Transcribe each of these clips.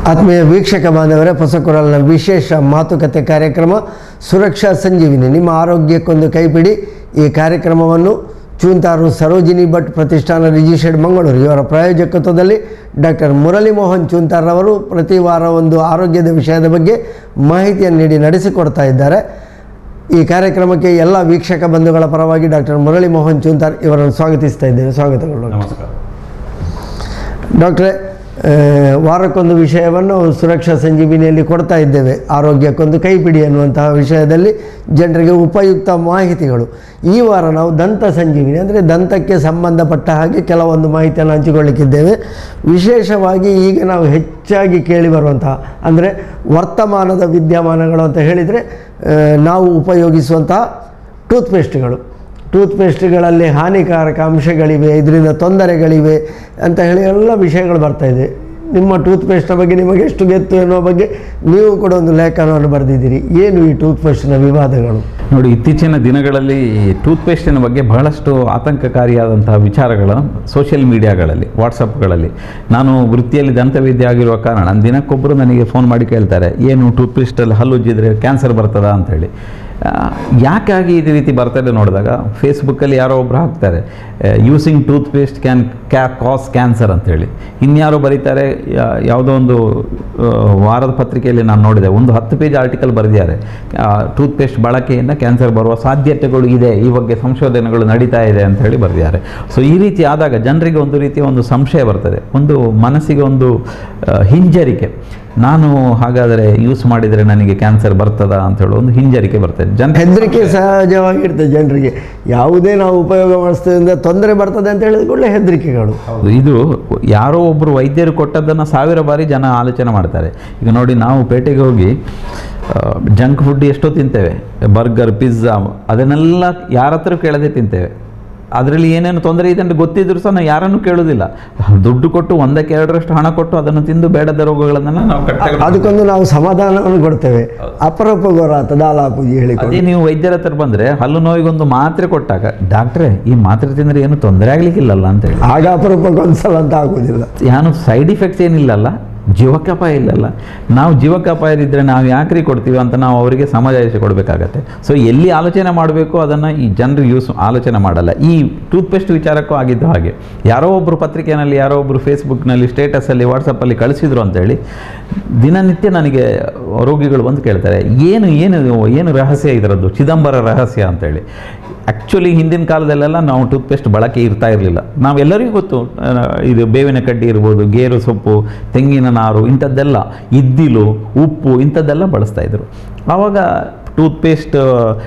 ಆತ್ಮೀಯ ವೀಕ್ಷಕ ಬಾಂಧವರೇ ಹೊಸಕೊರಲ್ನ ವಿಶೇಷ ಮಾತುಕತೆ ಕಾರ್ಯಕ್ರಮ ಸುರಕ್ಷಾ ಸಂಜೀವಿನಿ ನಿಮ್ಮ ಆರೋಗ್ಯಕ್ಕೊಂದು ಕೈಪಿಡಿ ಈ ಕಾರ್ಯಕ್ರಮವನ್ನು ಚೂಂತಾರು ಸರೋಜಿನಿ ಭಟ್ ಪ್ರತಿಷ್ಠಾನ ರಿಜಿಸ್ಟರ್ಡ್ ಮಂಗಳೂರು ಇವರ ಪ್ರಾಯೋಜಕತ್ವದಲ್ಲಿ ಡಾಕ್ಟರ್ ಮುರಳಿ ಮೋಹನ್ ಚೂಂತಾರ್ರವರು ಪ್ರತಿ ವಾರ ಒಂದು ಆರೋಗ್ಯದ ವಿಷಯದ ಬಗ್ಗೆ ಮಾಹಿತಿಯನ್ನು ನೀಡಿ ನಡೆಸಿಕೊಡ್ತಾ ಇದ್ದಾರೆ ಈ ಕಾರ್ಯಕ್ರಮಕ್ಕೆ ಎಲ್ಲ ವೀಕ್ಷಕ ಬಂಧುಗಳ ಪರವಾಗಿ ಡಾಕ್ಟರ್ ಮುರಳಿ ಮೋಹನ್ ಚೂಂತಾರ್ ಇವರನ್ನು ಸ್ವಾಗತಿಸ್ತಾ ಇದ್ದೇವೆ ಸ್ವಾಗತಗಳು ನಮಸ್ಕಾರ ಡಾಕ್ಟ್ರೆ ಆ, ವಾರಕ್ಕೊಂದು ವಿಷಯವನ್ನು ಸುರಕ್ಷಾ ಸಂಜೀವಿನಿಯಲ್ಲಿ ಕೊಡ್ತಾ ಇದ್ದೇವೆ ಆರೋಗ್ಯಕ್ಕೊಂದು ಕೈಪಿಡಿ ಅನ್ನುವಂತಹ ವಿಷಯದಲ್ಲಿ ಜನರಿಗೆ ಉಪಯುಕ್ತ ಮಾಹಿತಿಗಳು ಈ ವಾರ ನಾವು ದಂತ ಸಂಜೀವಿನಿ ಅಂದರೆ ದಂತಕ್ಕೆ ಸಂಬಂಧಪಟ್ಟ ಹಾಗೆ ಕೆಲವೊಂದು ಮಾಹಿತಿಯನ್ನು ಹಂಚಿಕೊಳ್ಳಿಕ್ಕಿದ್ದೇವೆ ವಿಶೇಷವಾಗಿ ಈಗ ನಾವು ಹೆಚ್ಚಾಗಿ ಕೇಳಿ ಬರುವಂತಹ ಅಂದರೆ ವರ್ತಮಾನದ ವಿದ್ಯಮಾನಗಳು ಅಂತ ಹೇಳಿದರೆ ಆ, ನಾವು ಉಪಯೋಗಿಸುವಂತಹ ಟೂತ್ಪೇಸ್ಟ್ಗಳು ಟೂತ್ಪೇಸ್ಟ್ಗಳಲ್ಲಿ ಹಾನಿಕಾರಕ ಅಂಶಗಳಿವೆ ಇದರಿಂದ ತೊಂದರೆಗಳಿವೆ ಅಂತ ಹೇಳಿ ಎಲ್ಲ ವಿಷಯಗಳು ಬರ್ತಾ ಇದೆ ನಿಮ್ಮ ಟೂತ್ಪೇಸ್ಟ್ನ ಬಗ್ಗೆ ನಿಮಗೆ ಎಷ್ಟು ಗೆತ್ತು ಎನ್ನುವ ಬಗ್ಗೆ ನೀವು ಕೂಡ ಒಂದು ಲೇಖನವನ್ನು ಬರೆದಿದ್ದೀರಿ ಏನು ಈ ಟೂತ್ಪೇಸ್ಟ್ನ ವಿವಾದಗಳು ನೋಡಿ ಇತ್ತೀಚಿನ ದಿನಗಳಲ್ಲಿ ಟೂತ್ಪೇಸ್ಟಿನ ಬಗ್ಗೆ ಬಹಳಷ್ಟು ಆತಂಕಕಾರಿಯಾದಂತಹ ವಿಚಾರಗಳು ಸೋಷಿಯಲ್ ಮೀಡಿಯಾಗಳಲ್ಲಿ ವಾಟ್ಸಪ್ಗಳಲ್ಲಿ ನಾನು ವೃತ್ತಿಯಲ್ಲಿ ದಂತವೈದ್ಯ ಆಗಿರುವ ಕಾರಣ ದಿನಕ್ಕೊಬ್ಬರು ನನಗೆ ಫೋನ್ ಮಾಡಿ ಕೇಳ್ತಾರೆ ಏನು ಟೂತ್ಪೇಸ್ಟಲ್ಲಿ ಹಲ್ಲು ಉಜ್ಜಿದ್ರೆ ಕ್ಯಾನ್ಸರ್ ಬರ್ತದಾ ಅಂತೇಳಿ ಆ, ಯಾಕಾಗಿ ಈ ರೀತಿ ಬರ್ತದೆ ನೋಡಿದಾಗ ಫೇಸ್ಬುಕ್ಕಲ್ಲಿ ಯಾರೋ ಒಬ್ರು ಹಾಕ್ತಾರೆ ಯೂಸಿಂಗ್ ಟೂತ್ಪೇಸ್ಟ್ ಕ್ಯಾನ್ ಕ್ಯಾ ಕಾಸ್ ಕ್ಯಾನ್ಸರ್ ಅಂತೇಳಿ ಇನ್ಯಾರೋ ಬರೀತಾರೆ ಯಾ- ಯಾವುದೋ ಒಂದು ಆ, ವಾರದ ಪತ್ರಿಕೆಯಲ್ಲಿ ನಾನು ನೋಡಿದೆ ಒಂದು ಹತ್ತು ಪೇಜ್ ಆರ್ಟಿಕಲ್ ಬರೆದಿದ್ದಾರೆ ಟೂತ್ಪೇಸ್ಟ್ ಬಳಕೆಯಿಂದ ಕ್ಯಾನ್ಸರ್ ಬರುವ ಸಾಧ್ಯತೆಗಳು ಇದೆ ಈ ಬಗ್ಗೆ ಸಂಶೋಧನೆಗಳು ನಡೀತಾ ಇದೆ ಅಂತ ಹೇಳಿ ಬರೆದಿದ್ದಾರೆ ಸೊ ಈ ರೀತಿ ಆದಾಗ ಜನರಿಗೆ ಒಂದು ರೀತಿಯ ಒಂದು ಸಂಶಯ ಬರ್ತದೆ ಒಂದು ಮನಸ್ಸಿಗೆ ಒಂದು ಆ, ಹಿಂಜರಿಕೆ ನಾನು ಹಾಗಾದರೆ ಯೂಸ್ ಮಾಡಿದರೆ ನನಗೆ ಕ್ಯಾನ್ಸರ್ ಬರ್ತದಾ ಅಂತ ಹೇಳಿ ಒಂದು ಹಿಂಜರಿಕೆ ಬರ್ತದೆ ಜನ ಹೆದರಿಕೆ ಸಹಜವಾಗಿರ್ತದೆ ಜನರಿಗೆ ಯಾವುದೇ ನಾವು ಉಪಯೋಗ ಮಾಡಿಸ್ತೇವೆ ತೊಂದರೆ ಬರ್ತದೆ ಅಂತ ಹೇಳಿದ ಕೂಡಲೇ ಹೆದರಿಕೆಗಳು ಹೌದು ಇದು ಯಾರೋ ಒಬ್ಬರು ವೈದ್ಯರು ಕೊಟ್ಟದ್ದನ್ನು ಸಾವಿರ ಬಾರಿ ಜನ ಆಲೋಚನೆ ಮಾಡ್ತಾರೆ ಈಗ ನೋಡಿ ನಾವು ಪೇಟೆಗೆ ಹೋಗಿ ಜಂಕ್ ಫುಡ್ ಎಷ್ಟೋ ತಿಂತೇವೆ ಬರ್ಗರ್ ಪಿಜ್ಜಾ ಅದನ್ನೆಲ್ಲ ಯಾರ ಹತ್ರ ಕೇಳದೆ ತಿಂತೇವೆ ಅದರಲ್ಲಿ ಏನೇನು ತೊಂದರೆ ಇದೆ ಅಂತ ಗೊತ್ತಿದ್ರು ಸಹ ನಾವು ಯಾರನ್ನು ಕೇಳೋದಿಲ್ಲ ದುಡ್ಡು ಕೊಟ್ಟು ಒಂದಕ್ಕೆ ಎರಡರಷ್ಟು ಹಣ ಕೊಟ್ಟು ಅದನ್ನು ತಿಂದು ಬೇಡದ ರೋಗಗಳನ್ನೆಲ್ಲ ನಾವು ಕಟ್ಟ ಅದಕ್ಕೊಂದು ನಾವು ಸಮಾಧಾನವನ್ನು ಕೊಡ್ತೇವೆ ಅಪರೂಪ ಗೊರಾತ ದಾಲಾಪೂಜಿ ಹೇಳಿಕೊಂಡು ಅದೇ ನೀವು ವೈದ್ಯರ ಹತ್ರ ಬಂದರೆ ಹಲ್ಲು ನೋವಿಗೊಂದು ಮಾತ್ರೆ ಕೊಟ್ಟಾಗ ಡಾಕ್ಟ್ರೇ ಈ ಮಾತ್ರೆ ತಿಂದರೆ ಏನು ತೊಂದರೆ ಆಗಲಿಕ್ಕಿಲ್ಲಲ್ಲ ಅಂತ ಹೇಳಿ ಆಗ ಅಪರೂಪಕ್ಕೊಂದ್ಸಲ ಅಂತ ಆಗುವುದಿಲ್ಲ ಏನು ಸೈಡ್ ಇಫೆಕ್ಟ್ಸ್ ಏನಿಲ್ಲಲ್ಲ ಜೀವಕ್ಕಾಪಾಯ ಇಲ್ಲಲ್ಲ ನಾವು ಜೀವಕ್ಕಾಪಾಯದಿದ್ದರೆ ನಾವು ಯಾಕ್ರಿ ಕೊಡ್ತೀವಿ ಅಂತ ನಾವು ಅವರಿಗೆ ಸಮಜಾಯಿಸಿ ಕೊಡಬೇಕಾಗತ್ತೆ ಸೊ ಎಲ್ಲಿ ಆಲೋಚನೆ ಮಾಡಬೇಕು ಅದನ್ನು ಈ ಜನರು ಯೂಸ್ ಆಲೋಚನೆ ಮಾಡಲ್ಲ ಈ ಟೂತ್ಪೇಸ್ಟ್ ವಿಚಾರಕ್ಕೂ ಆಗಿದ್ದು ಹಾಗೆ ಯಾರೋ ಒಬ್ಬರು ಪತ್ರಿಕೆಯಲ್ಲಿ ಯಾರೋ ಒಬ್ಬರು ಫೇಸ್ಬುಕ್ನಲ್ಲಿ ಸ್ಟೇಟಸಲ್ಲಿ ವಾಟ್ಸಪ್ಪಲ್ಲಿ ಕಳಿಸಿದ್ರು ಅಂತೇಳಿ ದಿನನಿತ್ಯ ನನಗೆ ರೋಗಿಗಳು ಬಂದು ಕೇಳ್ತಾರೆ ಏನು ಏನು ಏನು ರಹಸ್ಯ ಇದರದ್ದು ಚಿದಂಬರ ರಹಸ್ಯ ಅಂತೇಳಿ ಆ್ಯಕ್ಚುಲಿ ಹಿಂದಿನ ಕಾಲದಲ್ಲೆಲ್ಲ ನಾವು ಟೂತ್ಪೇಸ್ಟ್ ಬಳಕೆ ಇರ್ತಾ ಇರಲಿಲ್ಲ ನಾವೆಲ್ಲರಿಗೂ ಗೊತ್ತು ಆ, ಇದು ಬೇವಿನ ಕಡ್ಡಿ ಇರ್ಬೋದು ಗೇರು ಸೊಪ್ಪು ತೆಂಗಿನ ನಾರು ಇಂಥದ್ದೆಲ್ಲ ಇದ್ದಿಲು ಉಪ್ಪು ಇಂಥದ್ದೆಲ್ಲ ಬಳಸ್ತಾ ಇದ್ರು ಆವಾಗ ಟೂತ್ಪೇಸ್ಟ್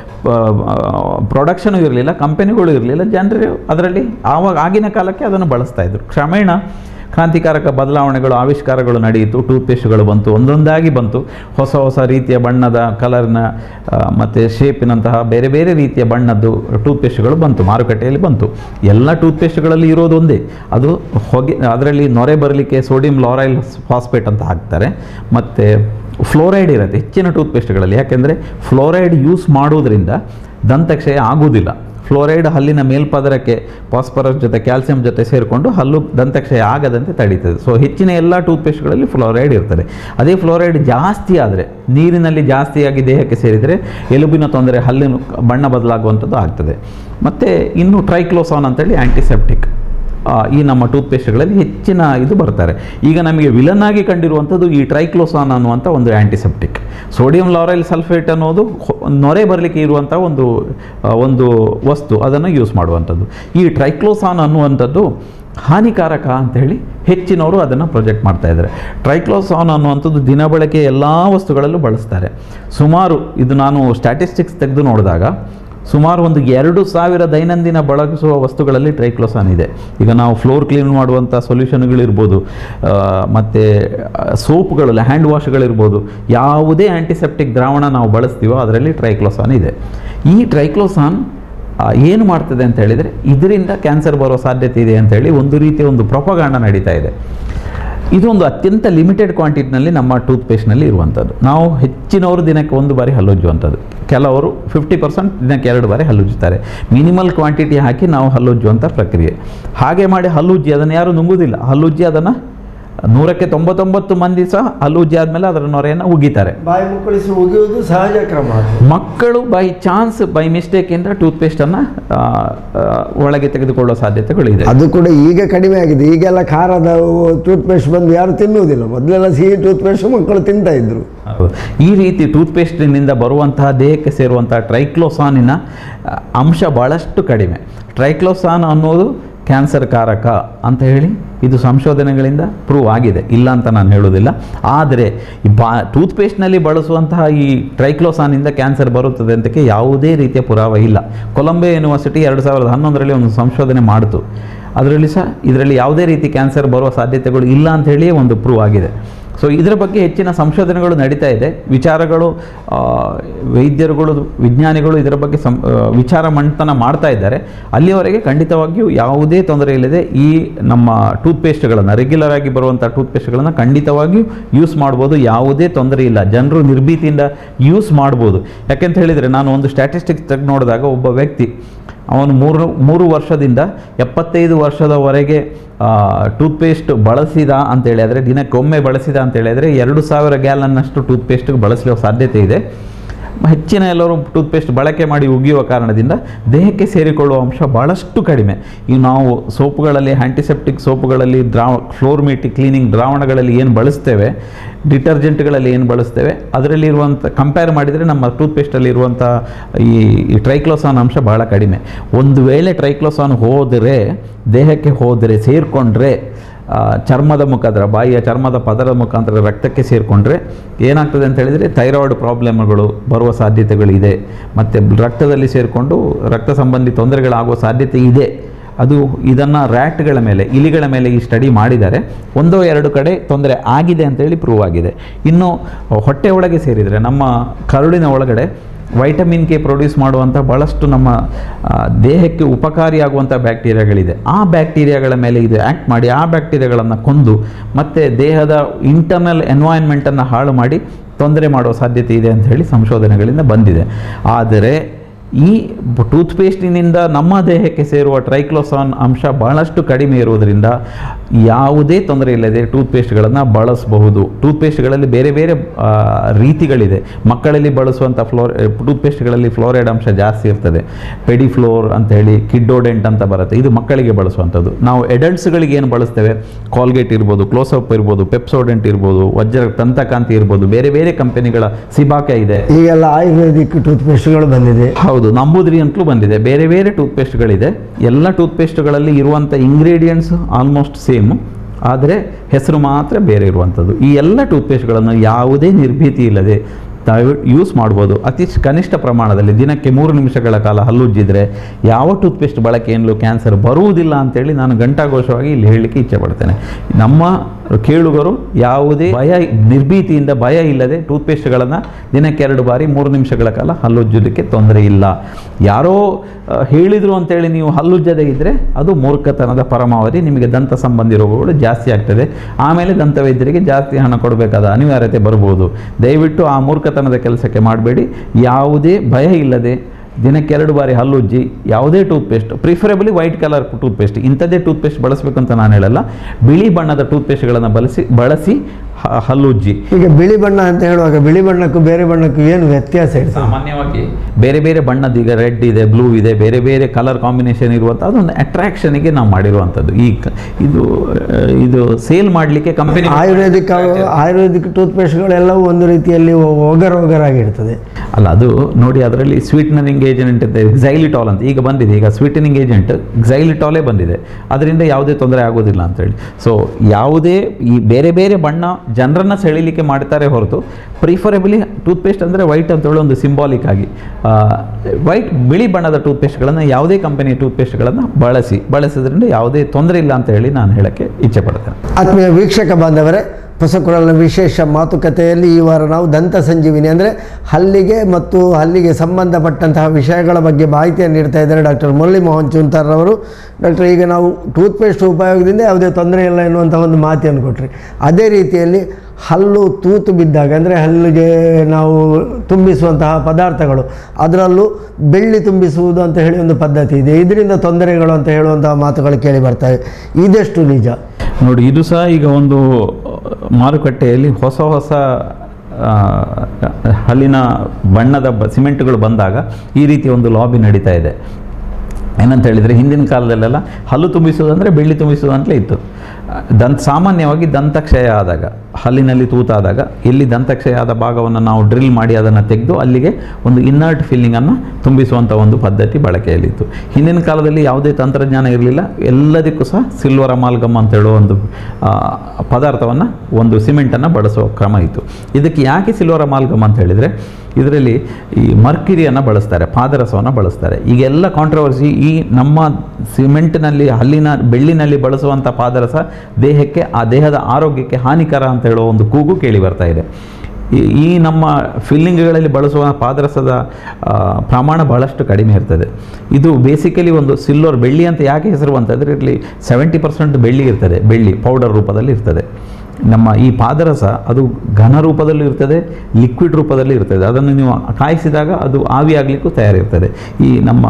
ಪ್ರೊಡಕ್ಷನು ಇರಲಿಲ್ಲ ಕಂಪನಿಗಳು ಇರಲಿಲ್ಲ ಜನರು ಅದರಲ್ಲಿ ಆವಾಗ ಆಗಿನ ಕಾಲಕ್ಕೆ ಅದನ್ನು ಬಳಸ್ತಾ ಇದ್ರು ಕ್ರಮೇಣ ಕ್ರಾಂತಿಕಾರಕ ಬದಲಾವಣೆಗಳು ಆವಿಷ್ಕಾರಗಳು ನಡೆಯಿತು ಟೂತ್ಪೇಸ್ಟ್ಗಳು ಬಂತು ಒಂದೊಂದಾಗಿ ಬಂತು ಹೊಸ ಹೊಸ ರೀತಿಯ ಬಣ್ಣದ ಕಲರ್ನ ಮತ್ತು ಶೇಪಿನಂತಹ ಬೇರೆ ಬೇರೆ ರೀತಿಯ ಬಣ್ಣದ್ದು ಟೂತ್ಪೇಸ್ಟ್ಗಳು ಬಂತು ಮಾರುಕಟ್ಟೆಯಲ್ಲಿ ಬಂತು ಎಲ್ಲ ಟೂತ್ಪೇಸ್ಟ್ಗಳಲ್ಲಿ ಇರೋದು ಒಂದೇ ಅದು ಹೊಗೆ ಅದರಲ್ಲಿ ನೊರೆ ಬರಲಿಕ್ಕೆ ಸೋಡಿಯಂ ಲಾರೈಲ್ ಫಾಸ್ಫೇಟ್ ಅಂತ ಹಾಕ್ತಾರೆ ಮತ್ತು ಫ್ಲೋರೈಡ್ ಇರುತ್ತೆ ಹೆಚ್ಚಿನ ಟೂತ್ಪೇಸ್ಟ್ಗಳಲ್ಲಿ ಯಾಕೆಂದರೆ ಫ್ಲೋರೈಡ್ ಯೂಸ್ ಮಾಡೋದ್ರಿಂದ ದಂತಕ್ಷಯ ಆಗುವುದಿಲ್ಲ ಫ್ಲೋರೈಡ್ ಹಲ್ಲಿನ ಮೇಲ್ಪದರಕ್ಕೆ ಫಾಸ್ಫರಸ್ ಜೊತೆ ಕ್ಯಾಲ್ಸಿಯಂ ಜೊತೆ ಸೇರಿಕೊಂಡು ಹಲ್ಲು ದಂತಕ್ಷಯ ಆಗದಂತೆ ತಡೀತದೆ ಸೊ ಹೆಚ್ಚಿನ ಎಲ್ಲ ಟೂತ್ಪೇಸ್ಟ್ಗಳಲ್ಲಿ ಫ್ಲೋರೈಡ್ ಇರ್ತದೆ ಅದೇ ಫ್ಲೋರೈಡ್ ಜಾಸ್ತಿ ಆದರೆ ನೀರಿನಲ್ಲಿ ಜಾಸ್ತಿಯಾಗಿ ದೇಹಕ್ಕೆ ಸೇರಿದರೆ ಎಲುಬಿನ ತೊಂದರೆ ಹಲ್ಲಿನ ಬಣ್ಣ ಬದಲಾಗುವಂಥದ್ದು ಆಗ್ತದೆ ಮತ್ತು ಇನ್ನು ಟ್ರೈಕ್ಲೋಸಾನ್ ಅಂತೇಳಿ ಆ್ಯಂಟಿಸೆಪ್ಟಿಕ್ ಆ, ಈ ನಮ್ಮ ಟೂತ್ಪೇಸ್ಟ್ಗಳಲ್ಲಿ ಹೆಚ್ಚಿನ ಇದು ಬರ್ತಾರೆ ಈಗ ನಮಗೆ ವಿಲನ್ ಆಗಿ ಕಂಡಿರುವಂಥದ್ದು ಈ ಟ್ರೈಕ್ಲೋಸಾನ್ ಅನ್ನುವಂಥ ಒಂದು ಆ್ಯಂಟಿಸೆಪ್ಟಿಕ್ ಸೋಡಿಯಂ ಲಾರೈಲ್ ಸಲ್ಫೇಟ್ ಅನ್ನೋದು ಹೊ- ನೊರೆ ಬರಲಿಕ್ಕೆ ಇರುವಂಥ ಒಂದು ಆ, ಒಂದು ವಸ್ತು ಅದನ್ನು ಯೂಸ್ ಮಾಡುವಂಥದ್ದು ಈ ಟ್ರೈಕ್ಲೋಸಾನ್ ಅನ್ನುವಂಥದ್ದು ಹಾನಿಕಾರಕ ಅಂತೇಳಿ ಹೆಚ್ಚಿನವರು ಅದನ್ನು ಪ್ರೊಜೆಕ್ಟ್ ಮಾಡ್ತಾ ಇದ್ದಾರೆ ಟ್ರೈಕ್ಲೋಸಾನ್ ಅನ್ನುವಂಥದ್ದು ದಿನಬಳಕೆ ಎಲ್ಲ ವಸ್ತುಗಳಲ್ಲೂ ಬಳಸ್ತಾರೆ ಸುಮಾರು ಇದು ನಾನು ಸ್ಟ್ಯಾಟಿಸ್ಟಿಕ್ಸ್ ತೆಗೆದು ನೋಡಿದಾಗ ಸುಮಾರು ಒಂದು ಎರಡು ಸಾವಿರ ದೈನಂದಿನ ಬಳಸುವ ವಸ್ತುಗಳಲ್ಲಿ ಟ್ರೈಕ್ಲೋಸಾನ್ ಇದೆ ಈಗ ನಾವು ಫ್ಲೋರ್ ಕ್ಲೀನ್ ಮಾಡುವಂಥ ಸೊಲ್ಯೂಷನ್ಗಳಿರ್ಬೋದು ಮತ್ತು ಸೋಪ್ಗಳಲ್ಲಿ ಹ್ಯಾಂಡ್ ವಾಶ್ಗಳಿರ್ಬೋದು ಯಾವುದೇ ಆ್ಯಂಟಿಸೆಪ್ಟಿಕ್ ದ್ರಾವಣ ನಾವು ಬಳಸ್ತೀವೋ ಅದರಲ್ಲಿ ಟ್ರೈಕ್ಲೋಸಾನ್ ಇದೆ ಈ ಟ್ರೈಕ್ಲೋಸಾನ್ ಆ, ಏನು ಮಾಡ್ತದೆ ಅಂತ ಹೇಳಿದರೆ ಇದರಿಂದ ಕ್ಯಾನ್ಸರ್ ಬರೋ ಸಾಧ್ಯತೆ ಇದೆ ಅಂತೇಳಿ ಒಂದು ರೀತಿಯ ಒಂದು ಪ್ರೊಪಗಾಂಡ ನಡೀತಾ ಇದೆ ಇದೊಂದು ಅತ್ಯಂತ ಲಿಮಿಟೆಡ್ ಕ್ವಾಂಟಿಟಿನಲ್ಲಿ ನಮ್ಮ ಟೂತ್ಪೇಸ್ಟ್ನಲ್ಲಿ ಇರುವಂಥದ್ದು ನಾವು ಹೆಚ್ಚಿನವರು ದಿನಕ್ಕೆ ಒಂದು ಬಾರಿ ಹಲ್ಲುಜ್ಜುವಂಥದ್ದು ಕೆಲವರು ಫಿಫ್ಟಿ ಪರ್ಸೆಂಟ್ ದಿನಕ್ಕೆ ಎರಡು ಬಾರಿ ಹಲ್ಲುಜ್ಜುತ್ತಾರೆ ಮಿನಿಮಲ್ ಕ್ವಾಂಟಿಟಿ ಹಾಕಿ ನಾವು ಹಲ್ಲುಜ್ಜುವಂಥ ಪ್ರಕ್ರಿಯೆ ಹಾಗೆ ಮಾಡಿ ಹಲ್ಲುಜ್ಜಿ ಅದನ್ನು ಯಾರೂ ನುಂಗುವುದಿಲ್ಲ ಹಲ್ಲುಜ್ಜಿ ಅದನ್ನು ನೂರಕ್ಕೆ ತೊಂಬತ್ತೊಂಬತ್ತು ಮಂದಿ ಸಹ ಹಲ್ಲುಜ್ಜಿ ಆದಮೇಲೆ ಅದರ ನೊರೆಯನ್ನು ಉಗಿತಾರೆ ಬಾಯಿ ಮುಕ್ಕಳಿಸಿ ಉಗಿಯುವುದು ಸಹಜ ಕ್ರಮ ಅದು. ಮಕ್ಕಳು ಬೈ ಚಾನ್ಸ್ ಬೈ ಮಿಸ್ಟೇಕಿಂದ ಟೂತ್ಪೇಸ್ಟನ್ನು ಒಳಗೆ ತೆಗೆದುಕೊಳ್ಳುವ ಸಾಧ್ಯತೆಗಳಿದೆ ಅದು ಕೂಡ ಈಗ ಕಡಿಮೆ ಆಗಿದೆ ಈಗೆಲ್ಲ ಖಾರದ ಟೂತ್ಪೇಸ್ಟ್ ಬಂದು ಯಾರು ತಿನ್ನುವುದಿಲ್ಲ ಮೊದಲೆಲ್ಲ ಸಿಹಿ ಟೂತ್ಪೇಸ್ಟ್ ಮಕ್ಕಳು ತಿಂತಾ ಇದ್ರು ಹೌದು. ಈ ರೀತಿ ಟೂತ್ಪೇಸ್ಟಿನಿಂದ ಬರುವಂತಹ ದೇಹಕ್ಕೆ ಸೇರುವಂತಹ ಟ್ರೈಕ್ಲೋಸಾನಿನ ಆ, ಅಂಶ ಭಾಳಷ್ಟು ಕಡಿಮೆ ಟ್ರೈಕ್ಲೋಸಾನ್ ಅನ್ನೋದು ಕ್ಯಾನ್ಸರ್ ಕಾರಕ ಅಂತ ಹೇಳಿ ಇದು ಸಂಶೋಧನೆಗಳಿಂದ ಪ್ರೂವ್ ಆಗಿದೆ ಇಲ್ಲ ಅಂತ ನಾನು ಹೇಳೋದಿಲ್ಲ ಆದರೆ ಈ ಬಾ ಟೂತ್ಪೇಸ್ಟ್ನಲ್ಲಿ ಬಳಸುವಂತಹ ಈ ಟ್ರೈಕ್ಲೋಸಾನಿಂದ ಕ್ಯಾನ್ಸರ್ ಬರುತ್ತದೆ ಅಂತಕ್ಕೆ ಯಾವುದೇ ರೀತಿಯ ಪುರಾವೆ ಇಲ್ಲ ಕೊಲಂಬಿಯಾ ಯೂನಿವರ್ಸಿಟಿ ಎರಡು ಸಾವಿರದ ಹನ್ನೊಂದರಲ್ಲಿ ಒಂದು ಸಂಶೋಧನೆ ಮಾಡಿತು ಅದರಲ್ಲಿ ಸಹ ಇದರಲ್ಲಿ ಯಾವುದೇ ರೀತಿ ಕ್ಯಾನ್ಸರ್ ಬರುವ ಸಾಧ್ಯತೆಗಳು ಇಲ್ಲ ಅಂತ ಹೇಳಿ ಒಂದು ಪ್ರೂವ್ ಆಗಿದೆ ಸೊ ಇದರ ಬಗ್ಗೆ ಹೆಚ್ಚಿನ ಸಂಶೋಧನೆಗಳು ನಡೀತಾ ಇದೆ ವಿಚಾರಗಳು ಆ, ವೈದ್ಯರುಗಳು ವಿಜ್ಞಾನಿಗಳು ಇದರ ಬಗ್ಗೆ ಸಂ ಆ, ವಿಚಾರ ಮಂಥನ ಮಾಡ್ತಾ ಇದ್ದಾರೆ ಅಲ್ಲಿಯವರೆಗೆ ಖಂಡಿತವಾಗಿಯೂ ಯಾವುದೇ ತೊಂದರೆ ಇಲ್ಲದೆ ಈ ನಮ್ಮ ಟೂತ್ಪೇಸ್ಟ್ಗಳನ್ನು ರೆಗ್ಯುಲರ್ ಆಗಿ ಬರುವಂಥ ಟೂತ್ಪೇಸ್ಟ್ಗಳನ್ನು ಖಂಡಿತವಾಗಿಯೂ ಯೂಸ್ ಮಾಡ್ಬೋದು ಯಾವುದೇ ತೊಂದರೆ ಇಲ್ಲ ಜನರು ನಿರ್ಭೀತಿಯಿಂದ ಯೂಸ್ ಮಾಡ್ಬೋದು ಯಾಕೆಂತ ಹೇಳಿದರೆ ನಾನು ಒಂದು ಸ್ಟ್ಯಾಟಿಸ್ಟಿಕ್ಸ್ ತೆಗೆದು ನೋಡಿದಾಗ ಒಬ್ಬ ವ್ಯಕ್ತಿ ಅವನು ಮೂರು ಮೂರು ವರ್ಷದಿಂದ ಎಪ್ಪತ್ತೈದು ವರ್ಷದವರೆಗೆ ಟೂತ್ಪೇಸ್ಟ್ ಬಳಸಿದ ಅಂತ ಹೇಳಿದರೆ ದಿನಕ್ಕೊಮ್ಮೆ ಬಳಸಿದ ಅಂತ ಹೇಳಿದರೆ ಎರಡು ಸಾವಿರ ಗ್ಯಾಲನ್ನಷ್ಟು ಟೂತ್ಪೇಸ್ಟ್ ಬಳಸುವ ಸಾಧ್ಯತೆ ಇದೆ ಹೆಚ್ಚಿನ ಎಲ್ಲರೂ ಟೂತ್ಪೇಸ್ಟ್ ಬಳಕೆ ಮಾಡಿ ಉಗಿಯುವ ಕಾರಣದಿಂದ ದೇಹಕ್ಕೆ ಸೇರಿಕೊಳ್ಳುವ ಅಂಶ ಭಾಳಷ್ಟು ಕಡಿಮೆ ಈ ನಾವು ಸೋಪುಗಳಲ್ಲಿ ಆ್ಯಂಟಿಸೆಪ್ಟಿಕ್ ಸೋಪುಗಳಲ್ಲಿ ದ್ರಾವ ಫ್ಲೋರ್ಮೀಟಿ ಕ್ಲೀನಿಂಗ್ ದ್ರಾವಣಗಳಲ್ಲಿ ಏನು ಬಳಸ್ತೇವೆ ಡಿಟರ್ಜೆಂಟ್ಗಳಲ್ಲಿ ಏನು ಬಳಸ್ತೇವೆ ಅದರಲ್ಲಿರುವಂಥ ಕಂಪೇರ್ ಮಾಡಿದರೆ ನಮ್ಮ ಟೂತ್ಪೇಸ್ಟಲ್ಲಿ ಇರುವಂಥ ಈ ಈ ಟ್ರೈಕ್ಲೋಸಾನ್ ಅಂಶ ಬಹಳ ಕಡಿಮೆ ಒಂದು ವೇಳೆ ಟ್ರೈಕ್ಲೋಸಾನ್ ಹೋದರೆ ದೇಹಕ್ಕೆ ಹೋದರೆ ಸೇರಿಕೊಂಡ್ರೆ ಆ, ಚರ್ಮದ ಮುಖಾಂತರ ಬಾಯಿಯ ಚರ್ಮದ ಪದರದ ಮುಖಾಂತರ ರಕ್ತಕ್ಕೆ ಸೇರಿಕೊಂಡ್ರೆ ಏನಾಗ್ತದೆ ಅಂತ ಹೇಳಿದರೆ ಥೈರಾಯ್ಡ್ ಪ್ರಾಬ್ಲಮ್ಗಳು ಬರುವ ಸಾಧ್ಯತೆಗಳಿದೆ ಮತ್ತು ರಕ್ತದಲ್ಲಿ ಸೇರಿಕೊಂಡು ರಕ್ತ ಸಂಬಂಧಿ ತೊಂದರೆಗಳಾಗುವ ಸಾಧ್ಯತೆ ಇದೆ ಅದು ಇದನ್ನು ರ್ಯಾಟ್ಗಳ ಮೇಲೆ ಇಲಿಗಳ ಮೇಲೆ ಈ ಸ್ಟಡಿ ಮಾಡಿದ್ದಾರೆ ಒಂದೋ ಎರಡು ಕಡೆ ತೊಂದರೆ ಆಗಿದೆ ಅಂತೇಳಿ ಪ್ರೂವ್ ಆಗಿದೆ ಇನ್ನು ಹೊಟ್ಟೆ ಒಳಗೆ ಸೇರಿದರೆ ನಮ್ಮ ಕರುಳಿನ ಒಳಗಡೆ ವೈಟಮಿನ್ ಕೆ ಪ್ರೊಡ್ಯೂಸ್ ಮಾಡುವಂಥ ಭಾಳಷ್ಟು ನಮ್ಮ ಆ, ದೇಹಕ್ಕೆ ಉಪಕಾರಿಯಾಗುವಂಥ ಬ್ಯಾಕ್ಟೀರಿಯಾಗಳಿದೆ ಆ ಬ್ಯಾಕ್ಟೀರಿಯಾಗಳ ಮೇಲೆ ಇದು ಆ್ಯಕ್ಟ್ ಮಾಡಿ ಆ ಬ್ಯಾಕ್ಟೀರಿಯಾಗಳನ್ನು ಕೊಂದು ಮತ್ತು ದೇಹದ ಇಂಟರ್ನಲ್ ಎನ್ವಾಯನ್ಮೆಂಟನ್ನು ಹಾಳು ಮಾಡಿ ತೊಂದರೆ ಮಾಡುವ ಸಾಧ್ಯತೆ ಇದೆ ಅಂತ ಹೇಳಿ ಸಂಶೋಧನೆಗಳಿಂದ ಬಂದಿದೆ ಆದರೆ ಈ ಟೂತ್ಪೇಸ್ಟಿನಿಂದ ನಮ್ಮ ದೇಹಕ್ಕೆ ಸೇರುವ ಟ್ರೈಕ್ಲೋಸಾನ್ ಅಂಶ ಬಹಳಷ್ಟು ಕಡಿಮೆ ಇರುವುದರಿಂದ ಯಾವುದೇ ತೊಂದರೆ ಇಲ್ಲದೆ ಟೂತ್ಪೇಸ್ಟ್ಗಳನ್ನು ಬಳಸಬಹುದು ಟೂತ್ಪೇಸ್ಟ್ಗಳಲ್ಲಿ ಬೇರೆ ಬೇರೆ ಆ, ರೀತಿಗಳಿದೆ ಮಕ್ಕಳಲ್ಲಿ ಬಳಸುವಂಥ ಫ್ಲೋರ್ ಟೂತ್ಪೇಸ್ಟ್ಗಳಲ್ಲಿ ಫ್ಲೋರೈಡ್ ಅಂಶ ಜಾಸ್ತಿ ಇರ್ತದೆ ಪೆಡಿಫ್ಲೋರ್ ಅಂತ ಹೇಳಿ ಕಿಡ್ಡೋಡೆಂಟ್ ಅಂತ ಬರುತ್ತೆ ಇದು ಮಕ್ಕಳಿಗೆ ಬಳಸುವಂಥದ್ದು ನಾವು ಎಡಲ್ಟ್ಸ್ಗಳಿಗೆ ಏನು ಬಳಸ್ತೇವೆ ಕಾಲ್ಗೇಟ್ ಇರ್ಬೋದು ಕ್ಲೋಸಪ್ ಇರ್ಬೋದು ಪೆಪ್ಸೋಡೆಂಟ್ ಇರ್ಬೋದು ವಜ್ರ ದಂತಕಾಂತಿ ಇರ್ಬೋದು ಬೇರೆ ಬೇರೆ ಕಂಪನಿಗಳ ಸಿಬಾಕ ಇದೆ ಈಗೆಲ್ಲ ಆಯುರ್ವೇದಿಕ್ ಟೂತ್ಪೇಸ್ಟ್ಗಳು ಬಂದಿದೆ ಹೌದು ನಂಬೂದ್ರಿ ಅಂತಲೂ ಬಂದಿದೆ ಬೇರೆ ಬೇರೆ ಟೂತ್ಪೇಸ್ಟ್ಗಳಿದೆ ಎಲ್ಲ ಟೂತ್ಪೇಸ್ಟ್ಗಳಲ್ಲಿ ಇರುವಂಥ ಇಂಗ್ರೀಡಿಯೆಂಟ್ಸ್ ಆಲ್ಮೋಸ್ಟ್ ಸೇಮ್ ಆದರೆ ಹೆಸರು ಮಾತ್ರ ಬೇರೆ ಇರುವಂಥದ್ದು ಈ ಎಲ್ಲ ಟೂತ್ಪೇಸ್ಟ್ಗಳನ್ನು ಯಾವುದೇ ನಿರ್ಭೀತಿ ಇಲ್ಲದೆ ದಯವಿಟ್ಟು ಯೂಸ್ ಮಾಡ್ಬೋದು ಅತಿ ಕನಿಷ್ಠ ಪ್ರಮಾಣದಲ್ಲಿ ದಿನಕ್ಕೆ ಮೂರು ನಿಮಿಷಗಳ ಕಾಲ ಹಲ್ಲುಜ್ಜಿದ್ರೆ ಯಾವ ಟೂತ್ಪೇಸ್ಟ್ ಬಳಕೆಯಿಂದಲೂ ಕ್ಯಾನ್ಸರ್ ಬರುವುದಿಲ್ಲ ಅಂತೇಳಿ ನಾನು ಘಂಟಾಘೋಷವಾಗಿ ಇಲ್ಲಿ ಹೇಳಲಿಕ್ಕೆ ಇಚ್ಛೆ ಪಡ್ತೇನೆ ನಮ್ಮ ಕೇಳುಗರು ಯಾವುದೇ ಭಯ ನಿರ್ಭೀತಿಯಿಂದ ಭಯ ಇಲ್ಲದೆ ಟೂತ್ಪೇಸ್ಟ್ಗಳನ್ನು ದಿನಕ್ಕೆ ಎರಡು ಬಾರಿ ಮೂರು ನಿಮಿಷಗಳ ಕಾಲ ಹಲ್ಲುಜ್ಜಲಿಕ್ಕೆ ತೊಂದರೆ ಇಲ್ಲ ಯಾರೋ ಆ, ಹೇಳಿದರು ಅಂತೇಳಿ ನೀವು ಹಲ್ಲುಜ್ಜದೇ ಇದ್ದರೆ ಅದು ಮೂರ್ಖತನದ ಪರಮಾವಧಿ ನಿಮಗೆ ದಂತ ಸಂಬಂಧಿ ರೋಗಗಳು ಜಾಸ್ತಿ ಆಗ್ತದೆ ಆಮೇಲೆ ದಂತವೈದ್ಯರಿಗೆ ಜಾಸ್ತಿ ಹಣ ಕೊಡಬೇಕಾದ ಅನಿವಾರ್ಯತೆ ಬರ್ಬೋದು ದಯವಿಟ್ಟು ಆ ಮೂರ್ಖತನದ ಕೆಲಸಕ್ಕೆ ಮಾಡಬೇಡಿ ಯಾವುದೇ ಭಯ ಇಲ್ಲದೆ ದಿನಕ್ಕೆ ಎರಡು ಬಾರಿ ಹಲ್ಲುಜ್ಜಿ ಯಾವುದೇ toothpaste preferably white colour toothpaste ಇಂಥದ್ದೇ ಟೂತ್ಪೇಸ್ಟ್ ಬಳಸಬೇಕು ಅಂತ ನಾನು ಹೇಳಲ್ಲ ಬಿಳಿ ಬಣ್ಣದ ಟೂತ್ಪೇಸ್ಟ್ಗಳನ್ನು ಬಳಸಿ ಬಳಸಿ ಹ- ಹಲ್ಲುಜ್ಜಿ ಈಗ ಬಿಳಿ ಬಣ್ಣ ಅಂತ ಹೇಳುವಾಗ ಬಿಳಿ ಬಣ್ಣಕ್ಕೂ ಬೇರೆ ಬಣ್ಣಕ್ಕೂ ಏನು ವ್ಯತ್ಯಾಸ ಇರ್ತದೆ ಸಾಮಾನ್ಯವಾಗಿ ಬೇರೆ ಬೇರೆ ಬಣ್ಣದ ಈಗ ರೆಡ್ ಇದೆ ಬ್ಲೂ ಇದೆ ಬೇರೆ ಬೇರೆ ಕಲರ್ ಕಾಂಬಿನೇಷನ್ ಇರುವಂಥ ಅದೊಂದು ಅಟ್ರಾಕ್ಷನ್ಗೆ ನಾವು ಮಾಡಿರುವಂಥದ್ದು ಈ ಕ- ಇದು ಆ, ಇದು ಸೇಲ್ ಮಾಡಲಿಕ್ಕೆ ಕಂಪನಿ ಆಯುರ್ವೇದಿಕ್ ಆಯುರ್ವೇದಿಕ್ ಟೂತ್ಪೇಸ್ಟ್ಗಳೆಲ್ಲವೂ ಒಂದು ರೀತಿಯಲ್ಲಿ ಒಗರ್ ಒಗರಾಗಿರ್ತದೆ ಅಲ್ಲ ಅದು ನೋಡಿ ಅದರಲ್ಲಿ ಸ್ವೀಟ್ನರಿಂಗ್ ಏಜೆಂಟ್ ಅಂತ ಎಕ್ಸೈಲಿಟಾಲ್ ಅಂತ ಈಗ ಬಂದಿದೆ ಈಗ ಸ್ವೀಟನಿಂಗ್ ಏಜೆಂಟ್ ಎಕ್ಸೈಲಿಟಾಲೇ ಬಂದಿದೆ ಅದರಿಂದ ಯಾವುದೇ ತೊಂದರೆ ಆಗೋದಿಲ್ಲ ಅಂತೇಳಿ ಸೊ ಯಾವುದೇ ಈ ಬೇರೆ ಬೇರೆ ಬಣ್ಣ ಜನರನ್ನು ಸೆಳೀಲಿಕ್ಕೆ ಮಾಡ್ತಾರೆ ಹೊರತು ಪ್ರಿಫರೇಬಲಿ ಟೂತ್ಪೇಸ್ಟ್ ಅಂದರೆ ವೈಟ್ ಅಂತೇಳಿ ಒಂದು ಸಿಂಬಾಲಿಕ್ ಆಗಿ ವೈಟ್ ಬಿಳಿ ಬಣ್ಣದ ಟೂತ್ಪೇಸ್ಟ್ಗಳನ್ನು ಯಾವುದೇ ಕಂಪನಿಯ ಟೂತ್ಪೇಸ್ಟ್ಗಳನ್ನು ಬಳಸಿ ಬಳಸೋದ್ರಿಂದ ಯಾವುದೇ ತೊಂದರೆ ಇಲ್ಲ ಅಂತ ಹೇಳಿ ನಾನು ಹೇಳಕ್ಕೆ ಇಚ್ಛೆ ಪಡ್ತೇನೆ ಆತ್ಮೀಯ ವೀಕ್ಷಕ ಬಾಂಧವರೇ ಹೊಸಕುರಲಿನ ವಿಶೇಷ ಮಾತುಕತೆಯಲ್ಲಿ ಈ ವಾರ ನಾವು ದಂತ ಸಂಜೀವಿನಿ ಅಂದರೆ ಹಲ್ಲಿಗೆ ಮತ್ತು ಹಲ್ಲಿಗೆ ಸಂಬಂಧಪಟ್ಟಂತಹ ವಿಷಯಗಳ ಬಗ್ಗೆ ಮಾಹಿತಿಯನ್ನು ನೀಡ್ತಾ ಇದ್ದಾರೆ ಡಾಕ್ಟರ್ ಮುರಳಿ ಮೋಹನ್ ಚೂಂತಾರ್ರವರು ಡಾಕ್ಟರ್ ಈಗ ನಾವು ಟೂತ್ಪೇಸ್ಟ್ ಉಪಯೋಗದಿಂದ ಯಾವುದೇ ತೊಂದರೆ ಇಲ್ಲ ಎನ್ನುವಂಥ ಒಂದು ಮಾತಿಯನ್ನು ಕೊಟ್ರಿ ಅದೇ ರೀತಿಯಲ್ಲಿ ಹಲ್ಲು ತೂತು ಬಿದ್ದಾಗ ಅಂದರೆ ಹಲ್ಲಿಗೆ ನಾವು ತುಂಬಿಸುವಂತಹ ಪದಾರ್ಥಗಳು ಅದರಲ್ಲೂ ಬೆಳ್ಳಿ ತುಂಬಿಸುವುದು ಅಂತ ಹೇಳಿ ಒಂದು ಪದ್ಧತಿ ಇದೆ ಇದರಿಂದ ತೊಂದರೆಗಳು ಅಂತ ಹೇಳುವಂತಹ ಮಾತುಗಳು ಕೇಳಿ ಬರ್ತವೆ ಇದೆಷ್ಟು ನಿಜ ನೋಡಿ ಇದು ಸಹ ಈಗ ಒಂದು ಮಾರುಕಟ್ಟೆಯಲ್ಲಿ ಹೊಸ ಹೊಸ ಆ, ಹಲ್ಲಿನ ಬಣ್ಣದ ಬ ಸಿಮೆಂಟ್ಗಳು ಬಂದಾಗ ಈ ರೀತಿ ಒಂದು ಲಾಬಿ ನಡೀತಾ ಇದೆ ಏನಂತ ಹೇಳಿದರೆ ಹಿಂದಿನ ಕಾಲದಲ್ಲೆಲ್ಲ ಹಲ್ಲು ತುಂಬಿಸುವುದು ಅಂದರೆ ಬೆಳ್ಳಿ ತುಂಬಿಸುವುದು ಅಂತಲೇ ಇತ್ತು ದಂತ ಸಾಮಾನ್ಯವಾಗಿ ದಂತಕ್ಷಯ ಆದಾಗ ಹಲ್ಲಿನಲ್ಲಿ ತೂತಾದಾಗ ಎಲ್ಲಿ ದಂತಕ್ಷಯ ಆದ ಭಾಗವನ್ನು ನಾವು ಡ್ರಿಲ್ ಮಾಡಿ ಅದನ್ನು ತೆಗೆದು ಅಲ್ಲಿಗೆ ಒಂದು ಇನ್ನರ್ಟ್ ಫಿಲ್ಲಿಂಗನ್ನು ತುಂಬಿಸುವಂಥ ಒಂದು ಪದ್ಧತಿ ಬಳಕೆಯಲ್ಲಿತ್ತು ಹಿಂದಿನ ಕಾಲದಲ್ಲಿ ಯಾವುದೇ ತಂತ್ರಜ್ಞಾನ ಇರಲಿಲ್ಲ ಎಲ್ಲದಕ್ಕೂ ಸಹ ಸಿಲ್ವರ್ ಅಮಾಲ್ಗಮ್ ಅಂತ ಹೇಳುವ ಒಂದು ಆ, ಪದಾರ್ಥವನ್ನು ಒಂದು ಸಿಮೆಂಟನ್ನು ಬಳಸುವ ಕ್ರಮ ಇತ್ತು ಇದಕ್ಕೆ ಯಾಕೆ ಸಿಲ್ವರ್ ಅಮಾಲ್ಗಮ್ ಅಂತ ಹೇಳಿದರೆ ಇದರಲ್ಲಿ ಈ ಮರ್ಕಿರಿಯನ್ನು ಬಳಸ್ತಾರೆ ಪಾದರಸವನ್ನು ಬಳಸ್ತಾರೆ ಈಗೆಲ್ಲ ಕಾಂಟ್ರವರ್ಸಿ ಈ ನಮ್ಮ ಸಿಮೆಂಟ್ನಲ್ಲಿ ಹಲ್ಲಿನ ಬೆಳ್ಳಿನಲ್ಲಿ ಬಳಸುವಂಥ ಪಾದರಸ ದೇಹಕ್ಕೆ ಆ ದೇಹದ ಆರೋಗ್ಯಕ್ಕೆ ಹಾನಿಕರ ಅಂತ ಹೇಳುವ ಒಂದು ಕೂಗು ಕೇಳಿ ಬರ್ತಾ ಇದೆ ಈ- ಈ ನಮ್ಮ ಫಿಲ್ಲಿಂಗ್ಗಳಲ್ಲಿ ಬಳಸುವ ಪಾದರಸದ ಆ, ಪ್ರಮಾಣ ಬಹಳಷ್ಟು ಕಡಿಮೆ ಇರ್ತದೆ ಇದು ಬೇಸಿಕಲಿ ಒಂದು ಸಿಲ್ವರ್ ಬೆಳ್ಳಿ ಅಂತ ಯಾಕೆ ಹೆಸರು ಅಂತಂದರೆ ಇಲ್ಲಿ ಸೆವೆಂಟಿ ಪರ್ಸೆಂಟ್ ಬೆಳ್ಳಿ ಇರ್ತದೆ ಬೆಳ್ಳಿ ಪೌಡರ್ ರೂಪದಲ್ಲಿ ಇರ್ತದೆ ನಮ್ಮ ಈ ಪಾದರಸ ಅದು ಘನ ರೂಪದಲ್ಲಿ ಇರ್ತದೆ ಲಿಕ್ವಿಡ್ ರೂಪದಲ್ಲಿ ಇರ್ತದೆ ಅದನ್ನು ನೀವು ಕಾಯಿಸಿದಾಗ ಅದು ಆವಿಯಾಗಲಿಕ್ಕೂ ತಯಾರಿರ್ತದೆ ಈ ನಮ್ಮ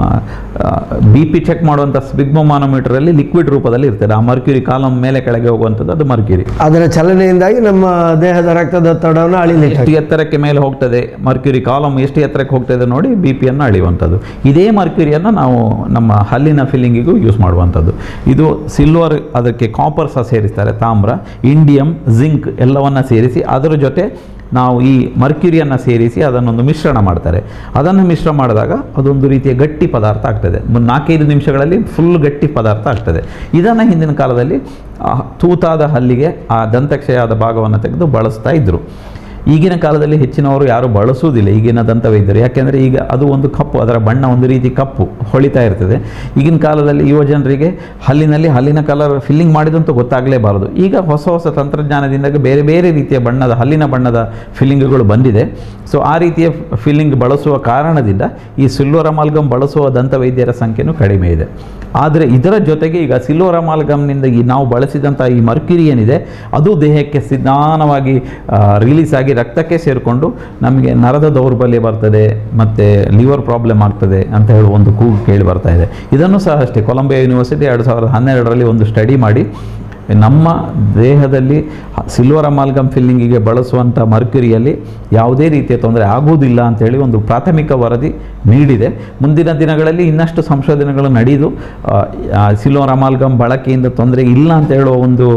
ಬಿ ಪಿ ಚೆಕ್ ಮಾಡುವಂಥ ಸ್ಪಿಗ್ಮೋಮಾನೋಮೀಟರಲ್ಲಿ ಲಿಕ್ವಿಡ್ ರೂಪದಲ್ಲಿ ಇರ್ತದೆ ಆ ಮರ್ಕ್ಯೂರಿ ಕಾಲಮ್ ಮೇಲೆ ಕೆಳಗೆ ಹೋಗುವಂಥದ್ದು ಅದು ಮರ್ಕ್ಯೂರಿ ಅದರ ಚಲನೆಯಿಂದಾಗಿ ನಮ್ಮ ದೇಹದ ರಕ್ತದೊತ್ತಡವನ್ನು ಅಳಿಲಿಕ್ಕೆ ಎಷ್ಟು ಎತ್ತರಕ್ಕೆ ಮೇಲೆ ಹೋಗ್ತದೆ ಮರ್ಕ್ಯೂರಿ ಕಾಲಮ್ ಎಷ್ಟು ಎತ್ತರಕ್ಕೆ ಹೋಗ್ತದೆ ನೋಡಿ ಬಿ ಪಿಯನ್ನು ಅಳೆಯುವಂಥದ್ದು ಇದೇ ಮರ್ಕ್ಯೂರಿಯನ್ನು ನಾವು ನಮ್ಮ ಹಲ್ಲಿನ ಫಿಲ್ಲಿಂಗಿಗೂ ಯೂಸ್ ಮಾಡುವಂಥದ್ದು ಇದು ಸಿಲ್ವರ್ ಅದಕ್ಕೆ ಕಾಪರ್ ಸಹ ಸೇರಿಸ್ತಾರೆ ತಾಮ್ರ ಇಂಡಿಯಂ ಜಿಂಕ್ ಎಲ್ಲವನ್ನ ಸೇರಿಸಿ ಅದರ ಜೊತೆ ನಾವು ಈ ಮರ್ಕ್ಯೂರಿಯನ್ನು ಸೇರಿಸಿ ಅದನ್ನೊಂದು ಮಿಶ್ರಣ ಮಾಡ್ತಾರೆ ಅದನ್ನು ಮಿಶ್ರ ಮಾಡಿದಾಗ ಅದೊಂದು ರೀತಿಯ ಗಟ್ಟಿ ಪದಾರ್ಥ ಆಗ್ತದೆ ಒಂದು ನಾಲ್ಕೈದು ನಿಮಿಷಗಳಲ್ಲಿ ಫುಲ್ ಗಟ್ಟಿ ಪದಾರ್ಥ ಆಗ್ತದೆ ಇದನ್ನು ಹಿಂದಿನ ಕಾಲದಲ್ಲಿ ಆ ತೂತಾದ ಹಲ್ಲಿಗೆ ಆ ದಂತಕ್ಷಯಾದ ಭಾಗವನ್ನು ತೆಗೆದು ಬಳಸ್ತಾ ಇದ್ದರು ಈಗಿನ ಕಾಲದಲ್ಲಿ ಹೆಚ್ಚಿನವರು ಯಾರು ಬಳಸುವುದಿಲ್ಲ ಈಗಿನ ದಂತವೈದ್ಯರು ಯಾಕೆಂದರೆ ಈಗ ಅದು ಒಂದು ಕಪ್ಪು ಅದರ ಬಣ್ಣ ಒಂದು ರೀತಿ ಕಪ್ಪು ಹೊಳಿತಾ ಇರ್ತದೆ ಈಗಿನ ಕಾಲದಲ್ಲಿ ಯುವ ಜನರಿಗೆ ಹಲ್ಲಿನಲ್ಲಿ ಹಲ್ಲಿನ ಕಲರ್ ಫಿಲ್ಲಿಂಗ್ ಮಾಡಿದಂತೂ ಗೊತ್ತಾಗಲೇಬಾರದು ಈಗ ಹೊಸ ಹೊಸ ತಂತ್ರಜ್ಞಾನದಿಂದ ಬೇರೆ ಬೇರೆ ರೀತಿಯ ಬಣ್ಣದ ಹಲ್ಲಿನ ಬಣ್ಣದ ಫಿಲ್ಲಿಂಗ್ಗಳು ಬಂದಿದೆ ಸೊ ಆ ರೀತಿಯ ಫಿಲ್ಲಿಂಗ್ ಬಳಸುವ ಕಾರಣದಿಂದ ಈ ಸಿಲ್ವರ್ ಅಮಾಲ್ಗಮ್ ಬಳಸುವ ದಂತವೈದ್ಯರ ಸಂಖ್ಯೆನೂ ಕಡಿಮೆ ಇದೆ ಆದರೆ ಇದರ ಜೊತೆಗೆ ಈಗ ಸಿಲ್ವರ್ ಅಮಾಲ್ಗಮ್ನಿಂದ ಈ ನಾವು ಬಳಸಿದಂಥ ಈ ಮರ್ಕ್ಯುರಿ ಏನಿದೆ ಅದು ದೇಹಕ್ಕೆ ನಿಧಾನವಾಗಿ ರಿಲೀಸ್ ಆಗಿ ರಕ್ತಕ್ಕೆ ಸೇರಿಕೊಂಡು ನಮಗೆ ನರದ ದೌರ್ಬಲ್ಯ ಬರ್ತದೆ ಮತ್ತು ಲಿವರ್ ಪ್ರಾಬ್ಲಮ್ ಆಗ್ತದೆ ಅಂತ ಹೇಳುವ ಒಂದು ಕೂಗು ಕೇಳಿ ಬರ್ತಾ ಇದೆ ಇದನ್ನು ಸಹ ಅಷ್ಟೇ ಕೊಲಂಬಿಯಾ ಯೂನಿವರ್ಸಿಟಿ ಎರಡು ಸಾವಿರದ ಹನ್ನೆರಡರಲ್ಲಿ ಒಂದು ಸ್ಟಡಿ ಮಾಡಿ ನಮ್ಮ ದೇಹದಲ್ಲಿ ಸಿಲ್ವರ್ ಅಮಾಲ್ಗಮ್ ಫಿಲ್ಲಿಂಗಿಗೆ ಬಳಸುವಂಥ ಮರ್ಕ್ಯುರಿಯಲ್ಲಿ ಯಾವುದೇ ರೀತಿಯ ತೊಂದರೆ ಆಗುವುದಿಲ್ಲ ಅಂತೇಳಿ ಒಂದು ಪ್ರಾಥಮಿಕ ವರದಿ ನೀಡಿದೆ ಮುಂದಿನ ದಿನಗಳಲ್ಲಿ ಇನ್ನಷ್ಟು ಸಂಶೋಧನೆಗಳು ನಡೆದು ಸಿಲ್ವರ್ ಅಮಾಲ್ಗಮ್ ಬಳಕೆಯಿಂದ ತೊಂದರೆ ಇಲ್ಲ ಅಂತ ಹೇಳುವ ಒಂದು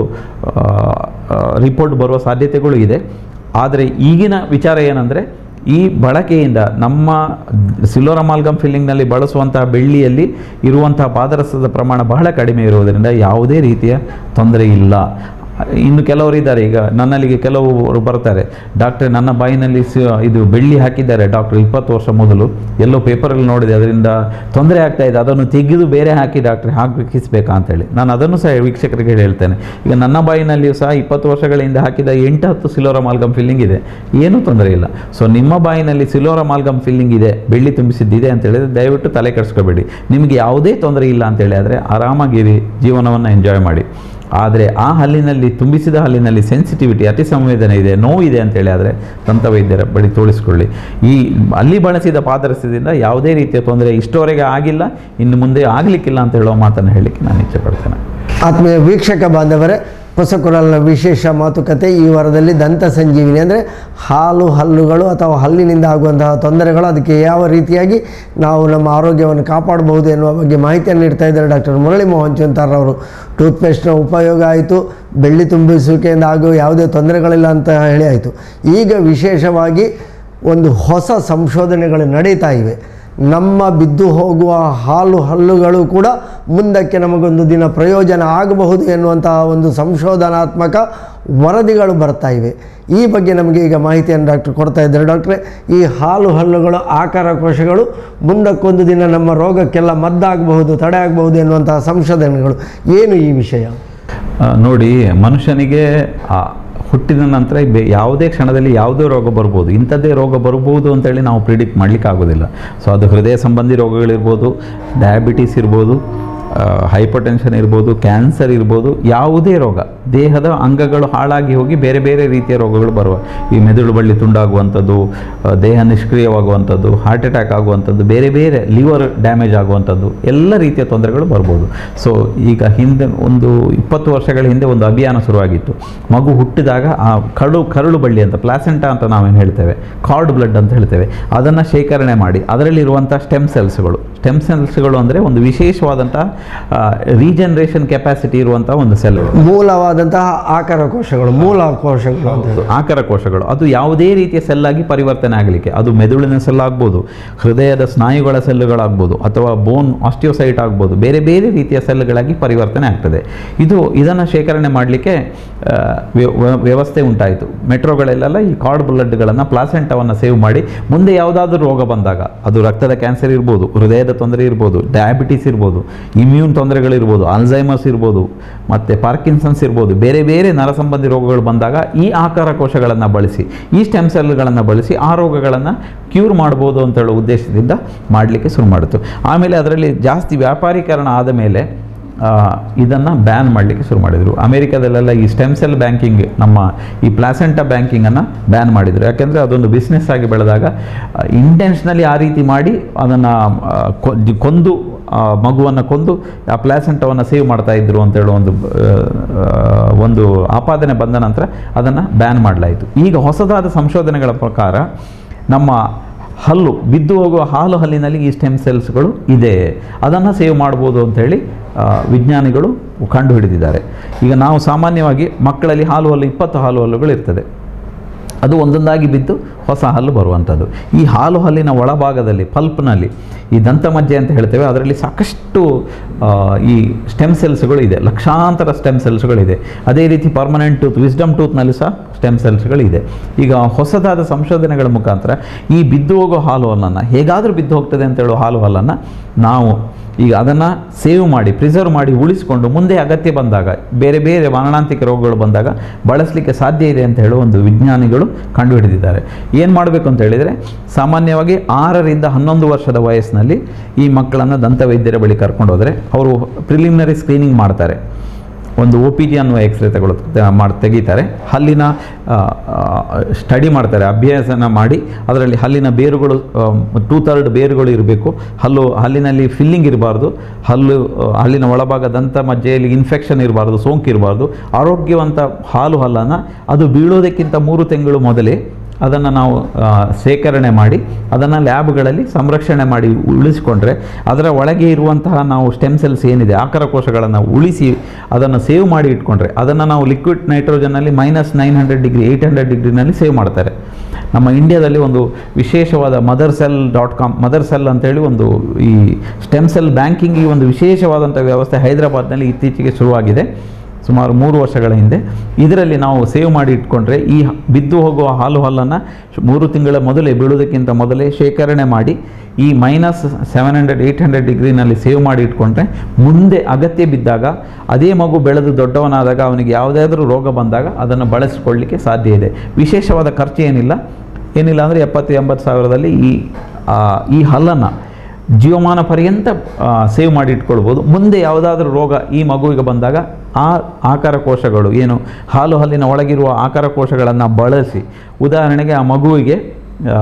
ರಿಪೋರ್ಟ್ ಬರುವ ಸಾಧ್ಯತೆಗಳು ಇದೆ ಆದರೆ ಈಗಿನ ವಿಚಾರ ಏನಂದರೆ ಈ ಬಳಕೆಯಿಂದ ನಮ್ಮ ಸಿಲ್ವರ್ ಅಮಾಲ್ಗಮ್ ಫಿಲ್ಲಿಂಗ್ನಲ್ಲಿ ಬಳಸುವಂತಹ ಬೆಳ್ಳಿಯಲ್ಲಿ ಇರುವಂತಹ ಪಾದರಸದ ಪ್ರಮಾಣ ಬಹಳ ಕಡಿಮೆ ಇರುವುದರಿಂದ ಯಾವುದೇ ರೀತಿಯ ತೊಂದರೆ ಇಲ್ಲ ಇನ್ನು ಕೆಲವರು ಇದ್ದಾರೆ ಈಗ ನನ್ನಲ್ಲಿಗೆ ಕೆಲವರು ಬರ್ತಾರೆ ಡಾಕ್ಟ್ರೆ ನನ್ನ ಬಾಯಿನಲ್ಲಿ ಸಿ ಇದು ಬೆಳ್ಳಿ ಹಾಕಿದ್ದಾರೆ ಡಾಕ್ಟ್ರ್ ಇಪ್ಪತ್ತು ವರ್ಷ ಮೊದಲು ಎಲ್ಲೋ ಪೇಪರಲ್ಲಿ ನೋಡಿದೆ ಅದರಿಂದ ತೊಂದರೆ ಆಗ್ತಾ ಇದೆ ಅದನ್ನು ತೆಗೆದು ಬೇರೆ ಹಾಕಿ ಡಾಕ್ಟ್ರೆ ಹಾಕಿಸ್ಬೇಕಾ ಅಂತೇಳಿ ನಾನು ಅದನ್ನು ಸಹ ವೀಕ್ಷಕರಿಗೆ ಹೇಳ್ತೇನೆ ಈಗ ನನ್ನ ಬಾಯಿನಲ್ಲಿಯೂ ಸಹ ಇಪ್ಪತ್ತು ವರ್ಷಗಳ ಹಿಂದೆ ಹಾಕಿದ ಎಂಟು ಹತ್ತು ಸಿಲೋರ ಮಾಲ್ಗಮ್ ಫಿಲ್ಲಿಂಗ್ ಇದೆ ಏನೂ ತೊಂದರೆ ಇಲ್ಲ ಸೊ ನಿಮ್ಮ ಬಾಯಿನಲ್ಲಿ ಸಿಲೋರ ಮಾಲ್ಗಮ್ ಫಿಲ್ಲಿಂಗ್ ಇದೆ ಬೆಳ್ಳಿ ತುಂಬಿಸಿದ್ದಿದೆ ಅಂತ ಹೇಳಿದ್ರೆ ದಯವಿಟ್ಟು ತಲೆ ಕೆಡಿಸ್ಕೋಬೇಡಿ ನಿಮಗೆ ಯಾವುದೇ ತೊಂದರೆ ಇಲ್ಲ ಅಂತೇಳಿ ಆದರೆ ಆರಾಮಾಗಿರಿ ಜೀವನವನ್ನು ಎಂಜಾಯ್ ಮಾಡಿ ಆದರೆ ಆ ಹಲ್ಲಿನಲ್ಲಿ ತುಂಬಿಸಿದ ಹಲ್ಲಿನಲ್ಲಿ ಸೆನ್ಸಿಟಿವಿಟಿ ಅತಿ ಸಂವೇದನೆ ಇದೆ ನೋವಿದೆ ಅಂತೇಳಿ ಆದರೆ ದಂತವೈದ್ಯರ ಬಳಿ ತೋರಿಸ್ಕೊಳ್ಳಿ ಈ ಅಲ್ಲಿ ಬಳಸಿದ ಪಾದರಸದಿಂದ ಯಾವುದೇ ರೀತಿಯ ತೊಂದರೆ ಇಷ್ಟವರೆಗೆ ಆಗಿಲ್ಲ ಇನ್ನು ಮುಂದೆ ಆಗಲಿಕ್ಕಿಲ್ಲ ಅಂತ ಹೇಳುವ ಮಾತನ್ನು ಹೇಳಲಿಕ್ಕೆ ನಾನು ಇಚ್ಛೆ ಪಡ್ತೇನೆ ಆತ್ಮೀಯ ವೀಕ್ಷಕ ಬಾಂಧವರೇ ಹೊಸಕುರಲ್ನ ವಿಶೇಷ ಮಾತುಕತೆ ಈ ವಾರದಲ್ಲಿ ದಂತ ಸಂಜೀವಿನಿ ಅಂದರೆ ಹಾಲು ಹಲ್ಲುಗಳು ಅಥವಾ ಹಲ್ಲಿನಿಂದ ಆಗುವಂತಹ ತೊಂದರೆಗಳು ಅದಕ್ಕೆ ಯಾವ ರೀತಿಯಾಗಿ ನಾವು ನಮ್ಮ ಆರೋಗ್ಯವನ್ನು ಕಾಪಾಡಬಹುದು ಎನ್ನುವ ಬಗ್ಗೆ ಮಾಹಿತಿಯನ್ನು ನೀಡ್ತಾ ಇದ್ದಾರೆ ಡಾಕ್ಟರ್ ಮುರಳಿ ಮೋಹನ್ ಚುಂತಾರ್ರವರು ಟೂತ್ಪೇಸ್ಟ್ನ ಉಪಯೋಗ ಆಯಿತು ಬೆಳ್ಳಿ ತುಂಬಿಸುವಿಕೆಯಿಂದ ಆಗುವ ಯಾವುದೇ ತೊಂದರೆಗಳಿಲ್ಲ ಅಂತ ಹೇಳಿ ಆಯಿತು ಈಗ ವಿಶೇಷವಾಗಿ ಒಂದು ಹೊಸ ಸಂಶೋಧನೆಗಳು ನಡೀತಾ ಇವೆ ನಮ್ಮ ಬಿದ್ದು ಹೋಗುವ ಹಾಲು ಹಲ್ಲುಗಳು ಕೂಡ ಮುಂದಕ್ಕೆ ನಮಗೊಂದು ದಿನ ಪ್ರಯೋಜನ ಆಗಬಹುದು ಎನ್ನುವಂತಹ ಒಂದು ಸಂಶೋಧನಾತ್ಮಕ ವರದಿಗಳು ಬರ್ತಾ ಇವೆ ಈ ಬಗ್ಗೆ ನಮಗೆ ಈಗ ಮಾಹಿತಿಯನ್ನು ಡಾಕ್ಟರ್ ಕೊಡ್ತಾ ಇದ್ದಾರೆ ಡಾಕ್ಟ್ರೆ ಈ ಹಾಲು ಹಲ್ಲುಗಳು ಆಕಾರ ಕೋಶಗಳು ಮುಂದಕ್ಕೊಂದು ದಿನ ನಮ್ಮ ರೋಗಕ್ಕೆಲ್ಲ ಮದ್ದಾಗಬಹುದು ತಡೆ ಆಗಬಹುದು ಎನ್ನುವಂತಹ ಸಂಶೋಧನೆಗಳು ಏನು ಈ ವಿಷಯ ಆ, ನೋಡಿ ಮನುಷ್ಯನಿಗೆ ಆ ಹುಟ್ಟಿದ ನಂತರ ಬೆ- ಯಾವುದೇ ಕ್ಷಣದಲ್ಲಿ ಯಾವುದೇ ರೋಗ ಬರ್ಬೋದು ಇಂಥದ್ದೇ ರೋಗ ಬರ್ಬೋದು ಅಂತೇಳಿ ನಾವು ಪ್ರಿಡಿಕ್ಟ್ ಮಾಡಲಿಕ್ಕೆ ಆಗೋದಿಲ್ಲ ಸೊ ಅದು ಹೃದಯ ಸಂಬಂಧಿ ರೋಗಗಳಿರ್ಬೋದು ಡಯಾಬಿಟೀಸ್ ಇರ್ಬೋದು ಹೈಪರ್ ಟೆನ್ಷನ್ ಇರ್ಬೋದು ಕ್ಯಾನ್ಸರ್ ಇರ್ಬೋದು ಯಾವುದೇ ರೋಗ ದೇಹದ ಅಂಗಗಳು ಹಾಳಾಗಿ ಹೋಗಿ ಬೇರೆ ಬೇರೆ ರೀತಿಯ ರೋಗಗಳು ಬರುವ ಈ ಮೆದುಳು ಬಳ್ಳಿ ತುಂಡಾಗುವಂಥದ್ದು ಆ, ದೇಹ ನಿಷ್ಕ್ರಿಯವಾಗುವಂಥದ್ದು ಹಾರ್ಟ್ ಅಟ್ಯಾಕ್ ಆಗುವಂಥದ್ದು ಬೇರೆ ಬೇರೆ ಲಿವರ್ ಡ್ಯಾಮೇಜ್ ಆಗುವಂಥದ್ದು ಎಲ್ಲ ರೀತಿಯ ತೊಂದರೆಗಳು ಬರ್ಬೋದು ಸೊ ಈಗ ಹಿಂದೆ ಒಂದು ಇಪ್ಪತ್ತು ವರ್ಷಗಳ ಹಿಂದೆ ಒಂದು ಅಭಿಯಾನ ಶುರುವಾಗಿತ್ತು ಮಗು ಹುಟ್ಟಿದಾಗ ಆ ಕರಳು ಕರಳು ಬಳ್ಳಿ ಅಂತ ಪ್ಲಾಸೆಂಟಾ ಅಂತ ನಾವೇನು ಹೇಳ್ತೇವೆ ಕಾರ್ಡ್ ಬ್ಲಡ್ ಅಂತ ಹೇಳ್ತೇವೆ ಅದನ್ನು ಶೇಖರಣೆ ಮಾಡಿ ಅದರಲ್ಲಿರುವಂಥ ಸ್ಟೆಮ್ ಸೆಲ್ಸ್ಗಳು ಸ್ಟೆಮ್ ಸೆಲ್ಸ್ಗಳು ಅಂದರೆ ಒಂದು ವಿಶೇಷವಾದಂಥ ರೀಜನರೇಷನ್ ಕೆಪಾಸಿಟಿ ಇರುವಂಥ ಒಂದು ಸೆಲ್ಗಳು ಮೂಲವಾದಂತಹ ಆಕಾರ ಕೋಶಗಳು ಮೂಲ ಕೋಶಗಳು ಅಂತ ಹೌದು, ಆಕಾರ ಕೋಶಗಳು ಅದು ಯಾವುದೇ ರೀತಿಯ ಸೆಲ್ ಆಗಿ ಪರಿವರ್ತನೆ ಆಗಲಿಕ್ಕೆ ಅದು ಮೆದುಳಿನ ಸೆಲ್ ಆಗ್ಬೋದು ಹೃದಯದ ಸ್ನಾಯುಗಳ ಸೆಲ್ಗಳಾಗ್ಬೋದು ಅಥವಾ ಬೋನ್ ಆಸ್ಟಿಯೋಸೈಟ್ ಆಗ್ಬೋದು ಬೇರೆ ಬೇರೆ ರೀತಿಯ ಸೆಲ್ಗಳಾಗಿ ಪರಿವರ್ತನೆ ಆಗ್ತದೆ ಇದು ಇದನ್ನು ಶೇಖರಣೆ ಮಾಡಲಿಕ್ಕೆ ವ್ಯವಸ್ಥೆ ಉಂಟಾಯಿತು ಮೆಟ್ರೋಗಳಲ್ಲೆಲ್ಲ ಈ ಕಾರ್ಡ್ ಬ್ಲಡ್ಗಳನ್ನು ಪ್ಲಾಸೆಂಟವನ್ನು ಸೇವ್ ಮಾಡಿ ಮುಂದೆ ಯಾವುದಾದ್ರೂ ರೋಗ ಬಂದಾಗ ಅದು ರಕ್ತದ ಕ್ಯಾನ್ಸರ್ ಇರ್ಬೋದು ಹೃದಯದ ತೊಂದರೆ ಇರ್ಬೋದು ಡಯಾಬಿಟಿಸ್ ಇರ್ಬೋದು ಇಮ್ಯೂನ್ ತೊಂದರೆಗಳಿರ್ಬೋದು ಅಲ್ಝೈಮರ್ಸ್ ಇರ್ಬೋದು ಮತ್ತು ಪಾರ್ಕಿನ್ಸನ್ಸ್ ಇರ್ಬೋದು ಬೇರೆ ಬೇರೆ ನರಸಂಬಂಧಿ ರೋಗಗಳು ಬಂದಾಗ ಈ ಆಕಾರ ಕೋಶಗಳನ್ನು ಬಳಸಿ ಈ ಸ್ಟೆಮ್ ಸೆಲ್ಗಳನ್ನು ಬಳಸಿ ಆ ರೋಗಗಳನ್ನು ಕ್ಯೂರ್ ಮಾಡ್ಬೋದು ಅಂತ ಹೇಳೋ ಉದ್ದೇಶದಿಂದ ಮಾಡಲಿಕ್ಕೆ ಶುರು ಮಾಡಿತು ಆಮೇಲೆ ಅದರಲ್ಲಿ ಜಾಸ್ತಿ ವ್ಯಾಪಾರೀಕರಣ ಆದ ಮೇಲೆ ಇದನ್ನು ಬ್ಯಾನ್ ಮಾಡಲಿಕ್ಕೆ ಶುರು ಮಾಡಿದರು ಅಮೆರಿಕದಲ್ಲೆಲ್ಲ ಈ ಸ್ಟೆಮ್ ಸೆಲ್ ಬ್ಯಾಂಕಿಂಗ್ ನಮ್ಮ ಈ ಪ್ಲಾಸೆಂಟಾ ಬ್ಯಾಂಕಿಂಗನ್ನು ಬ್ಯಾನ್ ಮಾಡಿದರು ಯಾಕೆಂದರೆ ಅದೊಂದು ಬಿಸ್ನೆಸ್ ಆಗಿ ಬೆಳೆದಾಗ ಇಂಟೆನ್ಷನಲಿ ಆ ರೀತಿ ಮಾಡಿ ಅದನ್ನು ಕೊಂದು ಆ ಮಗುವನ್ನು ಕೊಂದು ಆ ಪ್ಲಾಸೆಂಟವನ್ನು ಸೇವ್ ಮಾಡ್ತಾ ಇದ್ರು ಅಂತ ಹೇಳೋ ಒಂದು ಆ, ಒಂದು ಆಪಾದನೆ ಬಂದ ನಂತರ ಅದನ್ನು ಬ್ಯಾನ್ ಮಾಡಲಾಯಿತು ಈಗ ಹೊಸದಾದ ಸಂಶೋಧನೆಗಳ ಪ್ರಕಾರ ನಮ್ಮ ಹಲ್ಲು ಬಿದ್ದು ಹೋಗುವ ಹಾಲು ಹಲ್ಲಿನಲ್ಲಿ ಈ ಸ್ಟೆಮ್ ಸೆಲ್ಸ್ಗಳು ಇದೆ ಅದನ್ನು ಸೇವ್ ಮಾಡ್ಬೋದು ಅಂಥೇಳಿ ವಿಜ್ಞಾನಿಗಳು ಕಂಡುಹಿಡಿದಿದ್ದಾರೆ ಈಗ ನಾವು ಸಾಮಾನ್ಯವಾಗಿ ಮಕ್ಕಳಲ್ಲಿ ಹಾಲು ಹಲ್ಲು ಇಪ್ಪತ್ತು ಹಾಲು ಹಲ್ಲುಗಳು ಇರ್ತದೆ ಅದು ಒಂದೊಂದಾಗಿ ಬಿದ್ದು ಹೊಸ ಹಲ್ಲು ಬರುವಂಥದ್ದು ಈ ಹಾಲು ಹಲ್ಲಿನ ಒಳಭಾಗದಲ್ಲಿ ಪಲ್ಪ್ನಲ್ಲಿ ಈ ದಂತಮಜ್ಜೆ ಅಂತ ಹೇಳ್ತೇವೆ ಅದರಲ್ಲಿ ಸಾಕಷ್ಟು ಆ, ಈ ಸ್ಟೆಮ್ ಸೆಲ್ಸ್ಗಳು ಇದೆ ಲಕ್ಷಾಂತರ ಸ್ಟೆಮ್ ಸೆಲ್ಸ್ಗಳಿದೆ ಅದೇ ರೀತಿ ಪರ್ಮನೆಂಟ್ ಟೂತ್ ವಿಸ್ಡಮ್ ಟೂತ್ನಲ್ಲಿ ಸಹ ಸ್ಟೆಮ್ ಸೆಲ್ಸ್ಗಳಿದೆ ಈಗ ಹೊಸದಾದ ಸಂಶೋಧನೆಗಳ ಮುಖಾಂತರ ಈ ಬಿದ್ದು ಹೋಗೋ ಹಾಲು ಹಲ್ಲನ್ನು ಹೇಗಾದರೂ ಬಿದ್ದು ಹೋಗ್ತದೆ ಅಂತ ಹೇಳೋ ಹಾಲು ಹಲ್ಲನ್ನು ನಾವು ಈಗ ಅದನ್ನು ಸೇವ್ ಮಾಡಿ ಪ್ರಿಸರ್ವ್ ಮಾಡಿ ಉಳಿಸಿಕೊಂಡು ಮುಂದೆ ಅಗತ್ಯ ಬಂದಾಗ ಬೇರೆ ಬೇರೆ ಮಾರಣಾಂತಿಕ ರೋಗಗಳು ಬಂದಾಗ ಬಳಸಲಿಕ್ಕೆ ಸಾಧ್ಯ ಇದೆ ಅಂತ ಹೇಳುವ ಒಂದು ವಿಜ್ಞಾನಿಗಳು ಕಂಡುಹಿಡಿದಿದ್ದಾರೆ ಏನು ಮಾಡಬೇಕು ಅಂತ ಹೇಳಿದರೆ ಸಾಮಾನ್ಯವಾಗಿ ಆರರಿಂದ ಹನ್ನೊಂದು ವರ್ಷದ ವಯಸ್ಸಿನಲ್ಲಿ ಈ ಮಕ್ಕಳನ್ನು ದಂತವೈದ್ಯರ ಬಳಿ ಕರ್ಕೊಂಡು ಹೋದರೆ ಅವರು ಪ್ರಿಲಿಮಿನರಿ ಸ್ಕ್ರೀನಿಂಗ್ ಮಾಡ್ತಾರೆ ಒಂದು ಒ ಪಿ ಜಿ ಅನ್ನುವ ಎಕ್ಸ್ರೇ ತಗೊಳ್ಳೋ ಮಾಡಿ ತೆಗಿತಾರೆ ಹಲ್ಲಿನ ಸ್ಟಡಿ ಮಾಡ್ತಾರೆ ಅಭ್ಯಾಸನ ಮಾಡಿ ಅದರಲ್ಲಿ ಹಲ್ಲಿನ ಬೇರುಗಳು ಟೂ ಥರ್ಡ್ ಬೇರುಗಳು ಇರಬೇಕು ಹಲ್ಲು ಹಲ್ಲಿನಲ್ಲಿ ಫಿಲ್ಲಿಂಗ್ ಇರಬಾರ್ದು ಹಲ್ಲು ಆ, ಹಲ್ಲಿನ ಒಳಭಾಗ ದಂತ ಮಜ್ಜೆಯಲ್ಲಿ ಇನ್ಫೆಕ್ಷನ್ ಇರಬಾರ್ದು ಸೋಂಕು ಇರಬಾರ್ದು ಆರೋಗ್ಯವಂತ ಹಾಲು ಹಲ್ಲನ್ನು ಅದು ಬೀಳೋದಕ್ಕಿಂತ ಮೂರು ತಿಂಗಳು ಮೊದಲೇ ಅದನ್ನು ನಾವು ಆ, ಸೇಕರಣೆ ಮಾಡಿ ಅದನ್ನು ಲ್ಯಾಬ್ಗಳಲ್ಲಿ ಸಂರಕ್ಷಣೆ ಮಾಡಿ ಉಳಿಸಿಕೊಂಡ್ರೆ ಅದರ ಒಳಗೆ ಇರುವಂತಹ ನಾವು ಸ್ಟೆಮ್ ಸೆಲ್ಸ್ ಏನಿದೆ ಆಕಾರ ಕೋಶಗಳನ್ನು ಉಳಿಸಿ ಅದನ್ನು ಸೇವ್ ಮಾಡಿ ಇಟ್ಕೊಂಡ್ರೆ ಅದನ್ನು ನಾವು ಲಿಕ್ವಿಡ್ ನೈಟ್ರೋಜನ್ನಲ್ಲಿ minus nine hundred degree eight hundred ಡಿಗ್ರಿನಲ್ಲಿ ಸೇವ್ ಮಾಡ್ತಾರೆ ನಮ್ಮ ಇಂಡಿಯಾದಲ್ಲಿ ಒಂದು ವಿಶೇಷವಾದ Mother Cell dot com Mother Cell ಅಂತೇಳಿ ಒಂದು ಈ ಸ್ಟೆಮ್ ಸೆಲ್ ಬ್ಯಾಂಕಿಂಗಿಗೆ ಒಂದು ವಿಶೇಷವಾದಂಥ ವ್ಯವಸ್ಥೆ ಹೈದರಾಬಾದ್ನಲ್ಲಿ ಇತ್ತೀಚೆಗೆ ಶುರುವಾಗಿದೆ ಸುಮಾರು ಮೂರು ವರ್ಷಗಳ ಹಿಂದೆ ಇದರಲ್ಲಿ ನಾವು ಸೇವ್ ಮಾಡಿ ಇಟ್ಕೊಂಡ್ರೆ ಈ ಹ- ಬಿದ್ದು ಹೋಗುವ ಹಾಲು ಹಲ್ಲನ್ನು ಮೂರು ತಿಂಗಳ ಮೊದಲೇ ಬೀಳೋದಕ್ಕಿಂತ ಮೊದಲೇ ಶೇಖರಣೆ ಮಾಡಿ ಈ minus seven hundred eight hundred ಡಿಗ್ರಿನಲ್ಲಿ ಸೇವ್ ಮಾಡಿ ಇಟ್ಕೊಂಡ್ರೆ ಮುಂದೆ ಅಗತ್ಯ ಬಿದ್ದಾಗ ಅದೇ ಮಗು ಬೆಳೆದು ದೊಡ್ಡವನಾದಾಗ ಅವನಿಗೆ ಯಾವುದಾದ್ರೂ ರೋಗ ಬಂದಾಗ ಅದನ್ನು ಬಳಸಿಕೊಳ್ಳಲಿಕ್ಕೆ ಸಾಧ್ಯ ಇದೆ ವಿಶೇಷವಾದ ಖರ್ಚು ಏನಿಲ್ಲ ಏನಿಲ್ಲ ಅಂದರೆ ಎಪ್ಪತ್ತು ಎಂಬತ್ತು ಸಾವಿರದಲ್ಲಿ ಈ ಆ, ಈ ಹಲ್ಲನ್ನು ಜೀವಮಾನ ಪರ್ಯಂತ ಸೇವ್ ಮಾಡಿ ಇಟ್ಕೊಳ್ಬೋದು ಮುಂದೆ ಯಾವುದಾದ್ರೂ ರೋಗ ಈ ಮಗುವಿಗೆ ಬಂದಾಗ ಆ ಆಕಾರ ಕೋಶಗಳು ಏನು ಹಾಲು ಹಲ್ಲಿನ ಒಳಗಿರುವ ಆಕಾರ ಕೋಶಗಳನ್ನು ಬಳಸಿ ಉದಾಹರಣೆಗೆ ಆ ಮಗುವಿಗೆ ಆ,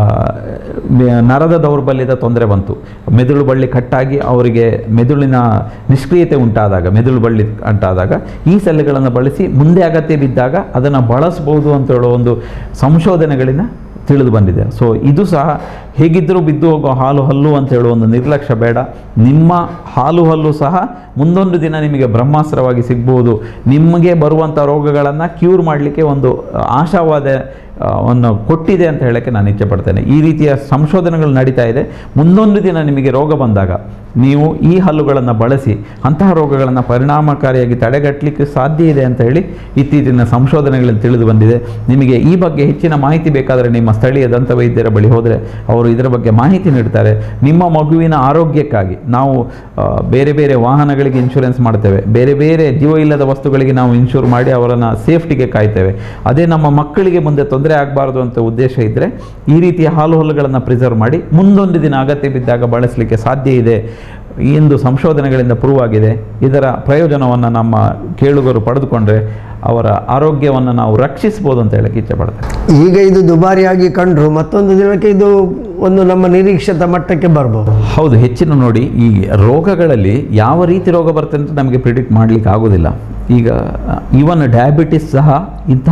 ಮೆ- ನರದ ದೌರ್ಬಲ್ಯದ ತೊಂದರೆ ಬಂತು ಮೆದುಳು ಬಳ್ಳಿ ಕಟ್ಟಾಗಿ ಅವರಿಗೆ ಮೆದುಳಿನ ನಿಷ್ಕ್ರಿಯತೆ ಉಂಟಾದಾಗ ಮೆದುಳು ಬಳ್ಳಿ ಉಂಟಾದಾಗ ಈ ಸೆಲ್ಗಳನ್ನು ಬಳಸಿ ಮುಂದೆ ಅಗತ್ಯ ಬಿದ್ದಾಗ ಅದನ್ನು ಬಳಸ್ಬೋದು ಅಂತ ಹೇಳೋ ಒಂದು ಸಂಶೋಧನೆಗಳಿಂದ ತಿಳಿದು ಬಂದಿದೆ ಸೊ ಇದು ಸಹ ಹೇಗಿದ್ದರೂ ಬಿದ್ದು ಹೋಗೋ ಹಾಲು ಹಲ್ಲು ಅಂತ ಹೇಳುವ ಒಂದು ನಿರ್ಲಕ್ಷ್ಯ ಬೇಡ ನಿಮ್ಮ ಹಾಲು ಹಲ್ಲು ಸಹ ಮುಂದೊಂದು ದಿನ ನಿಮಗೆ ಬ್ರಹ್ಮಾಸ್ತ್ರವಾಗಿ ಸಿಗ್ಬೋದು ನಿಮಗೆ ಬರುವಂಥ ರೋಗಗಳನ್ನು ಕ್ಯೂರ್ ಮಾಡಲಿಕ್ಕೆ ಒಂದು ಆಶಾವಾದ ಆ, ವನ್ನು ಕೊಟ್ಟಿದೆ ಅಂತ ಹೇಳೋಕ್ಕೆ ನಾನು ಇಚ್ಛೆ ಪಡ್ತೇನೆ ಈ ರೀತಿಯ ಸಂಶೋಧನೆಗಳು ನಡೀತಾ ಇದೆ ಮುಂದೊಂದು ದಿನ ನಿಮಗೆ ರೋಗ ಬಂದಾಗ ನೀವು ಈ ಹಲ್ಲುಗಳನ್ನು ಬಳಸಿ ಅಂತಹ ರೋಗಗಳನ್ನು ಪರಿಣಾಮಕಾರಿಯಾಗಿ ತಡೆಗಟ್ಟಲಿಕ್ಕೆ ಸಾಧ್ಯ ಇದೆ ಅಂತ ಹೇಳಿ ಇತ್ತೀಚಿನ ಸಂಶೋಧನೆಗಳಲ್ಲಿ ತಿಳಿದು ಬಂದಿದೆ ನಿಮಗೆ ಈ ಬಗ್ಗೆ ಹೆಚ್ಚಿನ ಮಾಹಿತಿ ಬೇಕಾದರೆ ನಿಮ್ಮ ಸ್ಥಳೀಯ ದಂತವೈದ್ಯರ ಬಳಿ ಹೋದರೆ ಅವರು ಇದರ ಬಗ್ಗೆ ಮಾಹಿತಿ ನೀಡ್ತಾರೆ ನಿಮ್ಮ ಮಗುವಿನ ಆರೋಗ್ಯಕ್ಕಾಗಿ ನಾವು ಆ, ಬೇರೆ ಬೇರೆ ವಾಹನಗಳಿಗೆ ಇನ್ಶೂರೆನ್ಸ್ ಮಾಡ್ತೇವೆ ಬೇರೆ ಬೇರೆ ಜೀವ ಇಲ್ಲದ ವಸ್ತುಗಳಿಗೆ ನಾವು ಇನ್ಶೂರ್ ಮಾಡಿ ಅವರನ್ನು ಸೇಫ್ಟಿಗೆ ಕಾಯ್ತೇವೆ ಅದೇ ನಮ್ಮ ಮಕ್ಕಳಿಗೆ ಮುಂದೆ ತೊಂದರೆ ಆಗಬಾರ್ದು ಅಂತ ಉದ್ದೇಶ ಇದ್ದರೆ ಈ ರೀತಿಯ ಹಾಲು ಹುಲ್ಲುಗಳನ್ನು ಪ್ರಿಸರ್ವ್ ಮಾಡಿ ಮುಂದೊಂದು ದಿನ ಅಗತ್ಯ ಬಿದ್ದಾಗ ಬಳಸಲಿಕ್ಕೆ ಸಾಧ್ಯ ಇದೆ ಇಂದು ಸಂಶೋಧನೆಗಳಿಂದ ಪ್ರೂವ್ ಆಗಿದೆ ಇದರ ಪ್ರಯೋಜನವನ್ನು ನಮ್ಮ ಕೇಳುಗರು ಪಡೆದುಕೊಂಡ್ರೆ ಅವರ ಆರೋಗ್ಯವನ್ನು ನಾವು ರಕ್ಷಿಸ್ಬೋದು ಅಂತ ಹೇಳಕ್ಕೆ ಇಚ್ಛೆ ಪಡ್ತೇನೆ ಈಗ ಇದು ದುಬಾರಿಯಾಗಿ ಕಂಡ್ರು ಮತ್ತೊಂದು ದಿನಕ್ಕೆ ಇದು ಒಂದು ನಮ್ಮ ನಿರೀಕ್ಷಿತ ಮಟ್ಟಕ್ಕೆ ಬರ್ಬೋದು ಹೌದು ಹೆಚ್ಚಿನ ನೋಡಿ ಈ ರೋಗಗಳಲ್ಲಿ ಯಾವ ರೀತಿ ರೋಗ ಬರ್ತದೆ ಅಂತ ನಮಗೆ ಪ್ರಿಡಿಕ್ಟ್ ಮಾಡಲಿಕ್ಕೆ ಆಗೋದಿಲ್ಲ ಈಗ ಈವನ್ ಡಯಾಬಿಟಿಸ್ ಸಹ ಇಂತಹ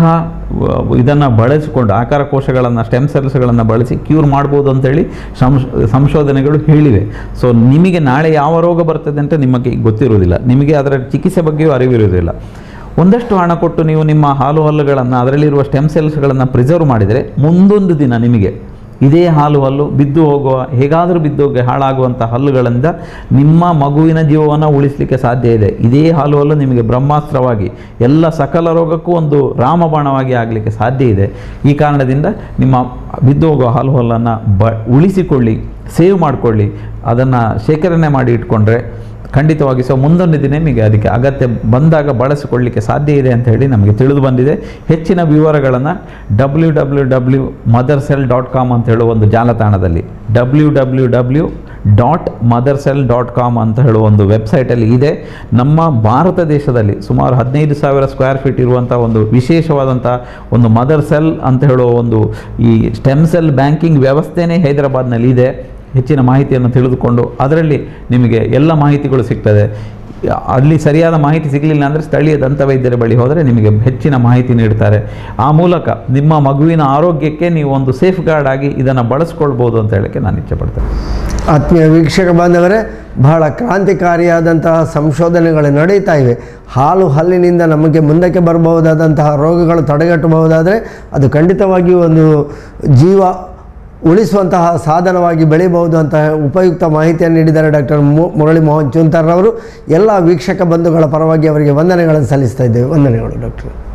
ಇದನ್ನು ಬಳಸಿಕೊಂಡು ಆಕಾರ ಕೋಶಗಳನ್ನು ಸ್ಟೆಮ್ ಸೆಲ್ಸ್ಗಳನ್ನು ಬಳಸಿ ಕ್ಯೂರ್ ಮಾಡ್ಬೋದು ಅಂತೇಳಿ ಸಂಶ್ ಸಂಶೋಧನೆಗಳು ಹೇಳಿವೆ ಸೊ ನಿಮಗೆ ನಾಳೆ ಯಾವ ರೋಗ ಬರ್ತದೆ ಅಂತ ನಿಮಗೆ ಗೊತ್ತಿರುವುದಿಲ್ಲ ನಿಮಗೆ ಅದರ ಚಿಕಿತ್ಸೆ ಬಗ್ಗೆಯೂ ಅರಿವಿರುವುದಿಲ್ಲ ಒಂದಷ್ಟು ಹಣ ಕೊಟ್ಟು ನೀವು ನಿಮ್ಮ ಹಾಲು ಹಲ್ಲುಗಳನ್ನು ಅದರಲ್ಲಿರುವ ಸ್ಟೆಮ್ ಸೆಲ್ಸ್ಗಳನ್ನು ಪ್ರಿಸರ್ವ್ ಮಾಡಿದರೆ ಮುಂದೊಂದು ದಿನ ನಿಮಗೆ ಇದೇ ಹಾಲು ಹಲ್ಲು ಬಿದ್ದು ಹೋಗುವ ಹೇಗಾದರೂ ಬಿದ್ದು ಹೋಗಿ ಹಾಳಾಗುವಂಥ ಹಲ್ಲುಗಳಿಂದ ನಿಮ್ಮ ಮಗುವಿನ ಜೀವವನ್ನು ಉಳಿಸಲಿಕ್ಕೆ ಸಾಧ್ಯ ಇದೆ ಇದೇ ಹಾಲು ಹಲ್ಲು ನಿಮಗೆ ಬ್ರಹ್ಮಾಸ್ತ್ರವಾಗಿ ಎಲ್ಲ ಸಕಲ ರೋಗಕ್ಕೂ ಒಂದು ರಾಮಬಾಣವಾಗಿ ಆಗಲಿಕ್ಕೆ ಸಾಧ್ಯ ಇದೆ ಈ ಕಾರಣದಿಂದ ನಿಮ್ಮ ಬಿದ್ದು ಹೋಗುವ ಹಾಲು ಹಲ್ಲನ್ನು ಬ ಉಳಿಸಿಕೊಳ್ಳಿ ಸೇವ್ ಮಾಡಿಕೊಳ್ಳಿ ಅದನ್ನು ಶೇಖರಣೆ ಮಾಡಿ ಇಟ್ಕೊಂಡ್ರೆ ಖಂಡಿತವಾಗಿ ಸೊ ಮುಂದೊಂದು ದಿನ ನಿಮಗೆ ಅದಕ್ಕೆ ಅಗತ್ಯ ಬಂದಾಗ ಬಳಸಿಕೊಳ್ಳಿಕ್ಕೆ ಸಾಧ್ಯ ಇದೆ ಅಂತ ಹೇಳಿ ನಮಗೆ ತಿಳಿದು ಬಂದಿದೆ ಹೆಚ್ಚಿನ ವಿವರಗಳನ್ನು W W W Mother Cell dot com ಅಂತ ಹೇಳುವ ಒಂದು ಜಾಲತಾಣದಲ್ಲಿ W W W dot Mother Cell dot com ಅಂತ ಹೇಳುವ ಒಂದು ವೆಬ್ಸೈಟಲ್ಲಿ ಇದೆ ನಮ್ಮ ಭಾರತ ದೇಶದಲ್ಲಿ ಸುಮಾರು ಹದಿನೈದು ಸಾವಿರ ಸ್ಕ್ವೇರ್ ಫೀಟ್ ಇರುವಂಥ ಒಂದು ವಿಶೇಷವಾದಂಥ ಒಂದು ಮದರ್ ಸೆಲ್ ಅಂತ ಹೇಳುವ ಒಂದು ಈ ಸ್ಟೆಮ್ ಸೆಲ್ ಬ್ಯಾಂಕಿಂಗ್ ವ್ಯವಸ್ಥೆನೇ ಹೈದರಾಬಾದ್ನಲ್ಲಿ ಇದೆ ಹೆಚ್ಚಿನ ಮಾಹಿತಿಯನ್ನು ತಿಳಿದುಕೊಂಡು ಅದರಲ್ಲಿ ನಿಮಗೆ ಎಲ್ಲ ಮಾಹಿತಿಗಳು ಸಿಗ್ತದೆ ಅಲ್ಲಿ ಸರಿಯಾದ ಮಾಹಿತಿ ಸಿಗಲಿಲ್ಲ ಅಂದರೆ ಸ್ಥಳೀಯ ದಂತವೈದ್ಯರ ಬಳಿ ಹೋದರೆ ನಿಮಗೆ ಹೆಚ್ಚಿನ ಮಾಹಿತಿ ನೀಡ್ತಾರೆ ಆ ಮೂಲಕ ನಿಮ್ಮ ಮಗುವಿನ ಆರೋಗ್ಯಕ್ಕೆ ನೀವು ಒಂದು ಸೇಫ್ ಗಾರ್ಡ್ ಆಗಿ ಇದನ್ನು ಬಳಸ್ಕೊಳ್ಬೋದು ಅಂತ ಹೇಳಕ್ಕೆ ನಾನು ಇಚ್ಛೆ ಪಡ್ತೇನೆ ಆತ್ಮೀಯ ವೀಕ್ಷಕ ಬಾಂಧವರೇ ಬಹಳ ಕ್ರಾಂತಿಕಾರಿಯಾದಂತಹ ಸಂಶೋಧನೆಗಳು ನಡೀತಾ ಇವೆ ಹಾಲು ಹಲ್ಲಿನಿಂದ ನಮಗೆ ಮುಂದಕ್ಕೆ ಬರಬಹುದಾದಂತಹ ರೋಗಗಳು ತಡೆಗಟ್ಟಬಹುದಾದರೆ ಅದು ಖಂಡಿತವಾಗಿಯೂ ಒಂದು ಜೀವ ಉಳಿಸುವಂತಹ ಸಾಧನವಾಗಿ ಬೆಳೆಯಬಹುದು ಅಂತ ಉಪಯುಕ್ತ ಮಾಹಿತಿಯನ್ನು ನೀಡಿದ್ದಾರೆ ಡಾಕ್ಟರ್ ಮುರಳಿ ಮೋಹನ್ ಚೂಂತರ್ರವರು ಎಲ್ಲ ವೀಕ್ಷಕ ಬಂಧುಗಳ ಪರವಾಗಿ ಅವರಿಗೆ ವಂದನೆಗಳನ್ನು ಸಲ್ಲಿಸ್ತಾ ಇದ್ದೇವೆ ವಂದನೆಗಳು ಡಾಕ್ಟರ್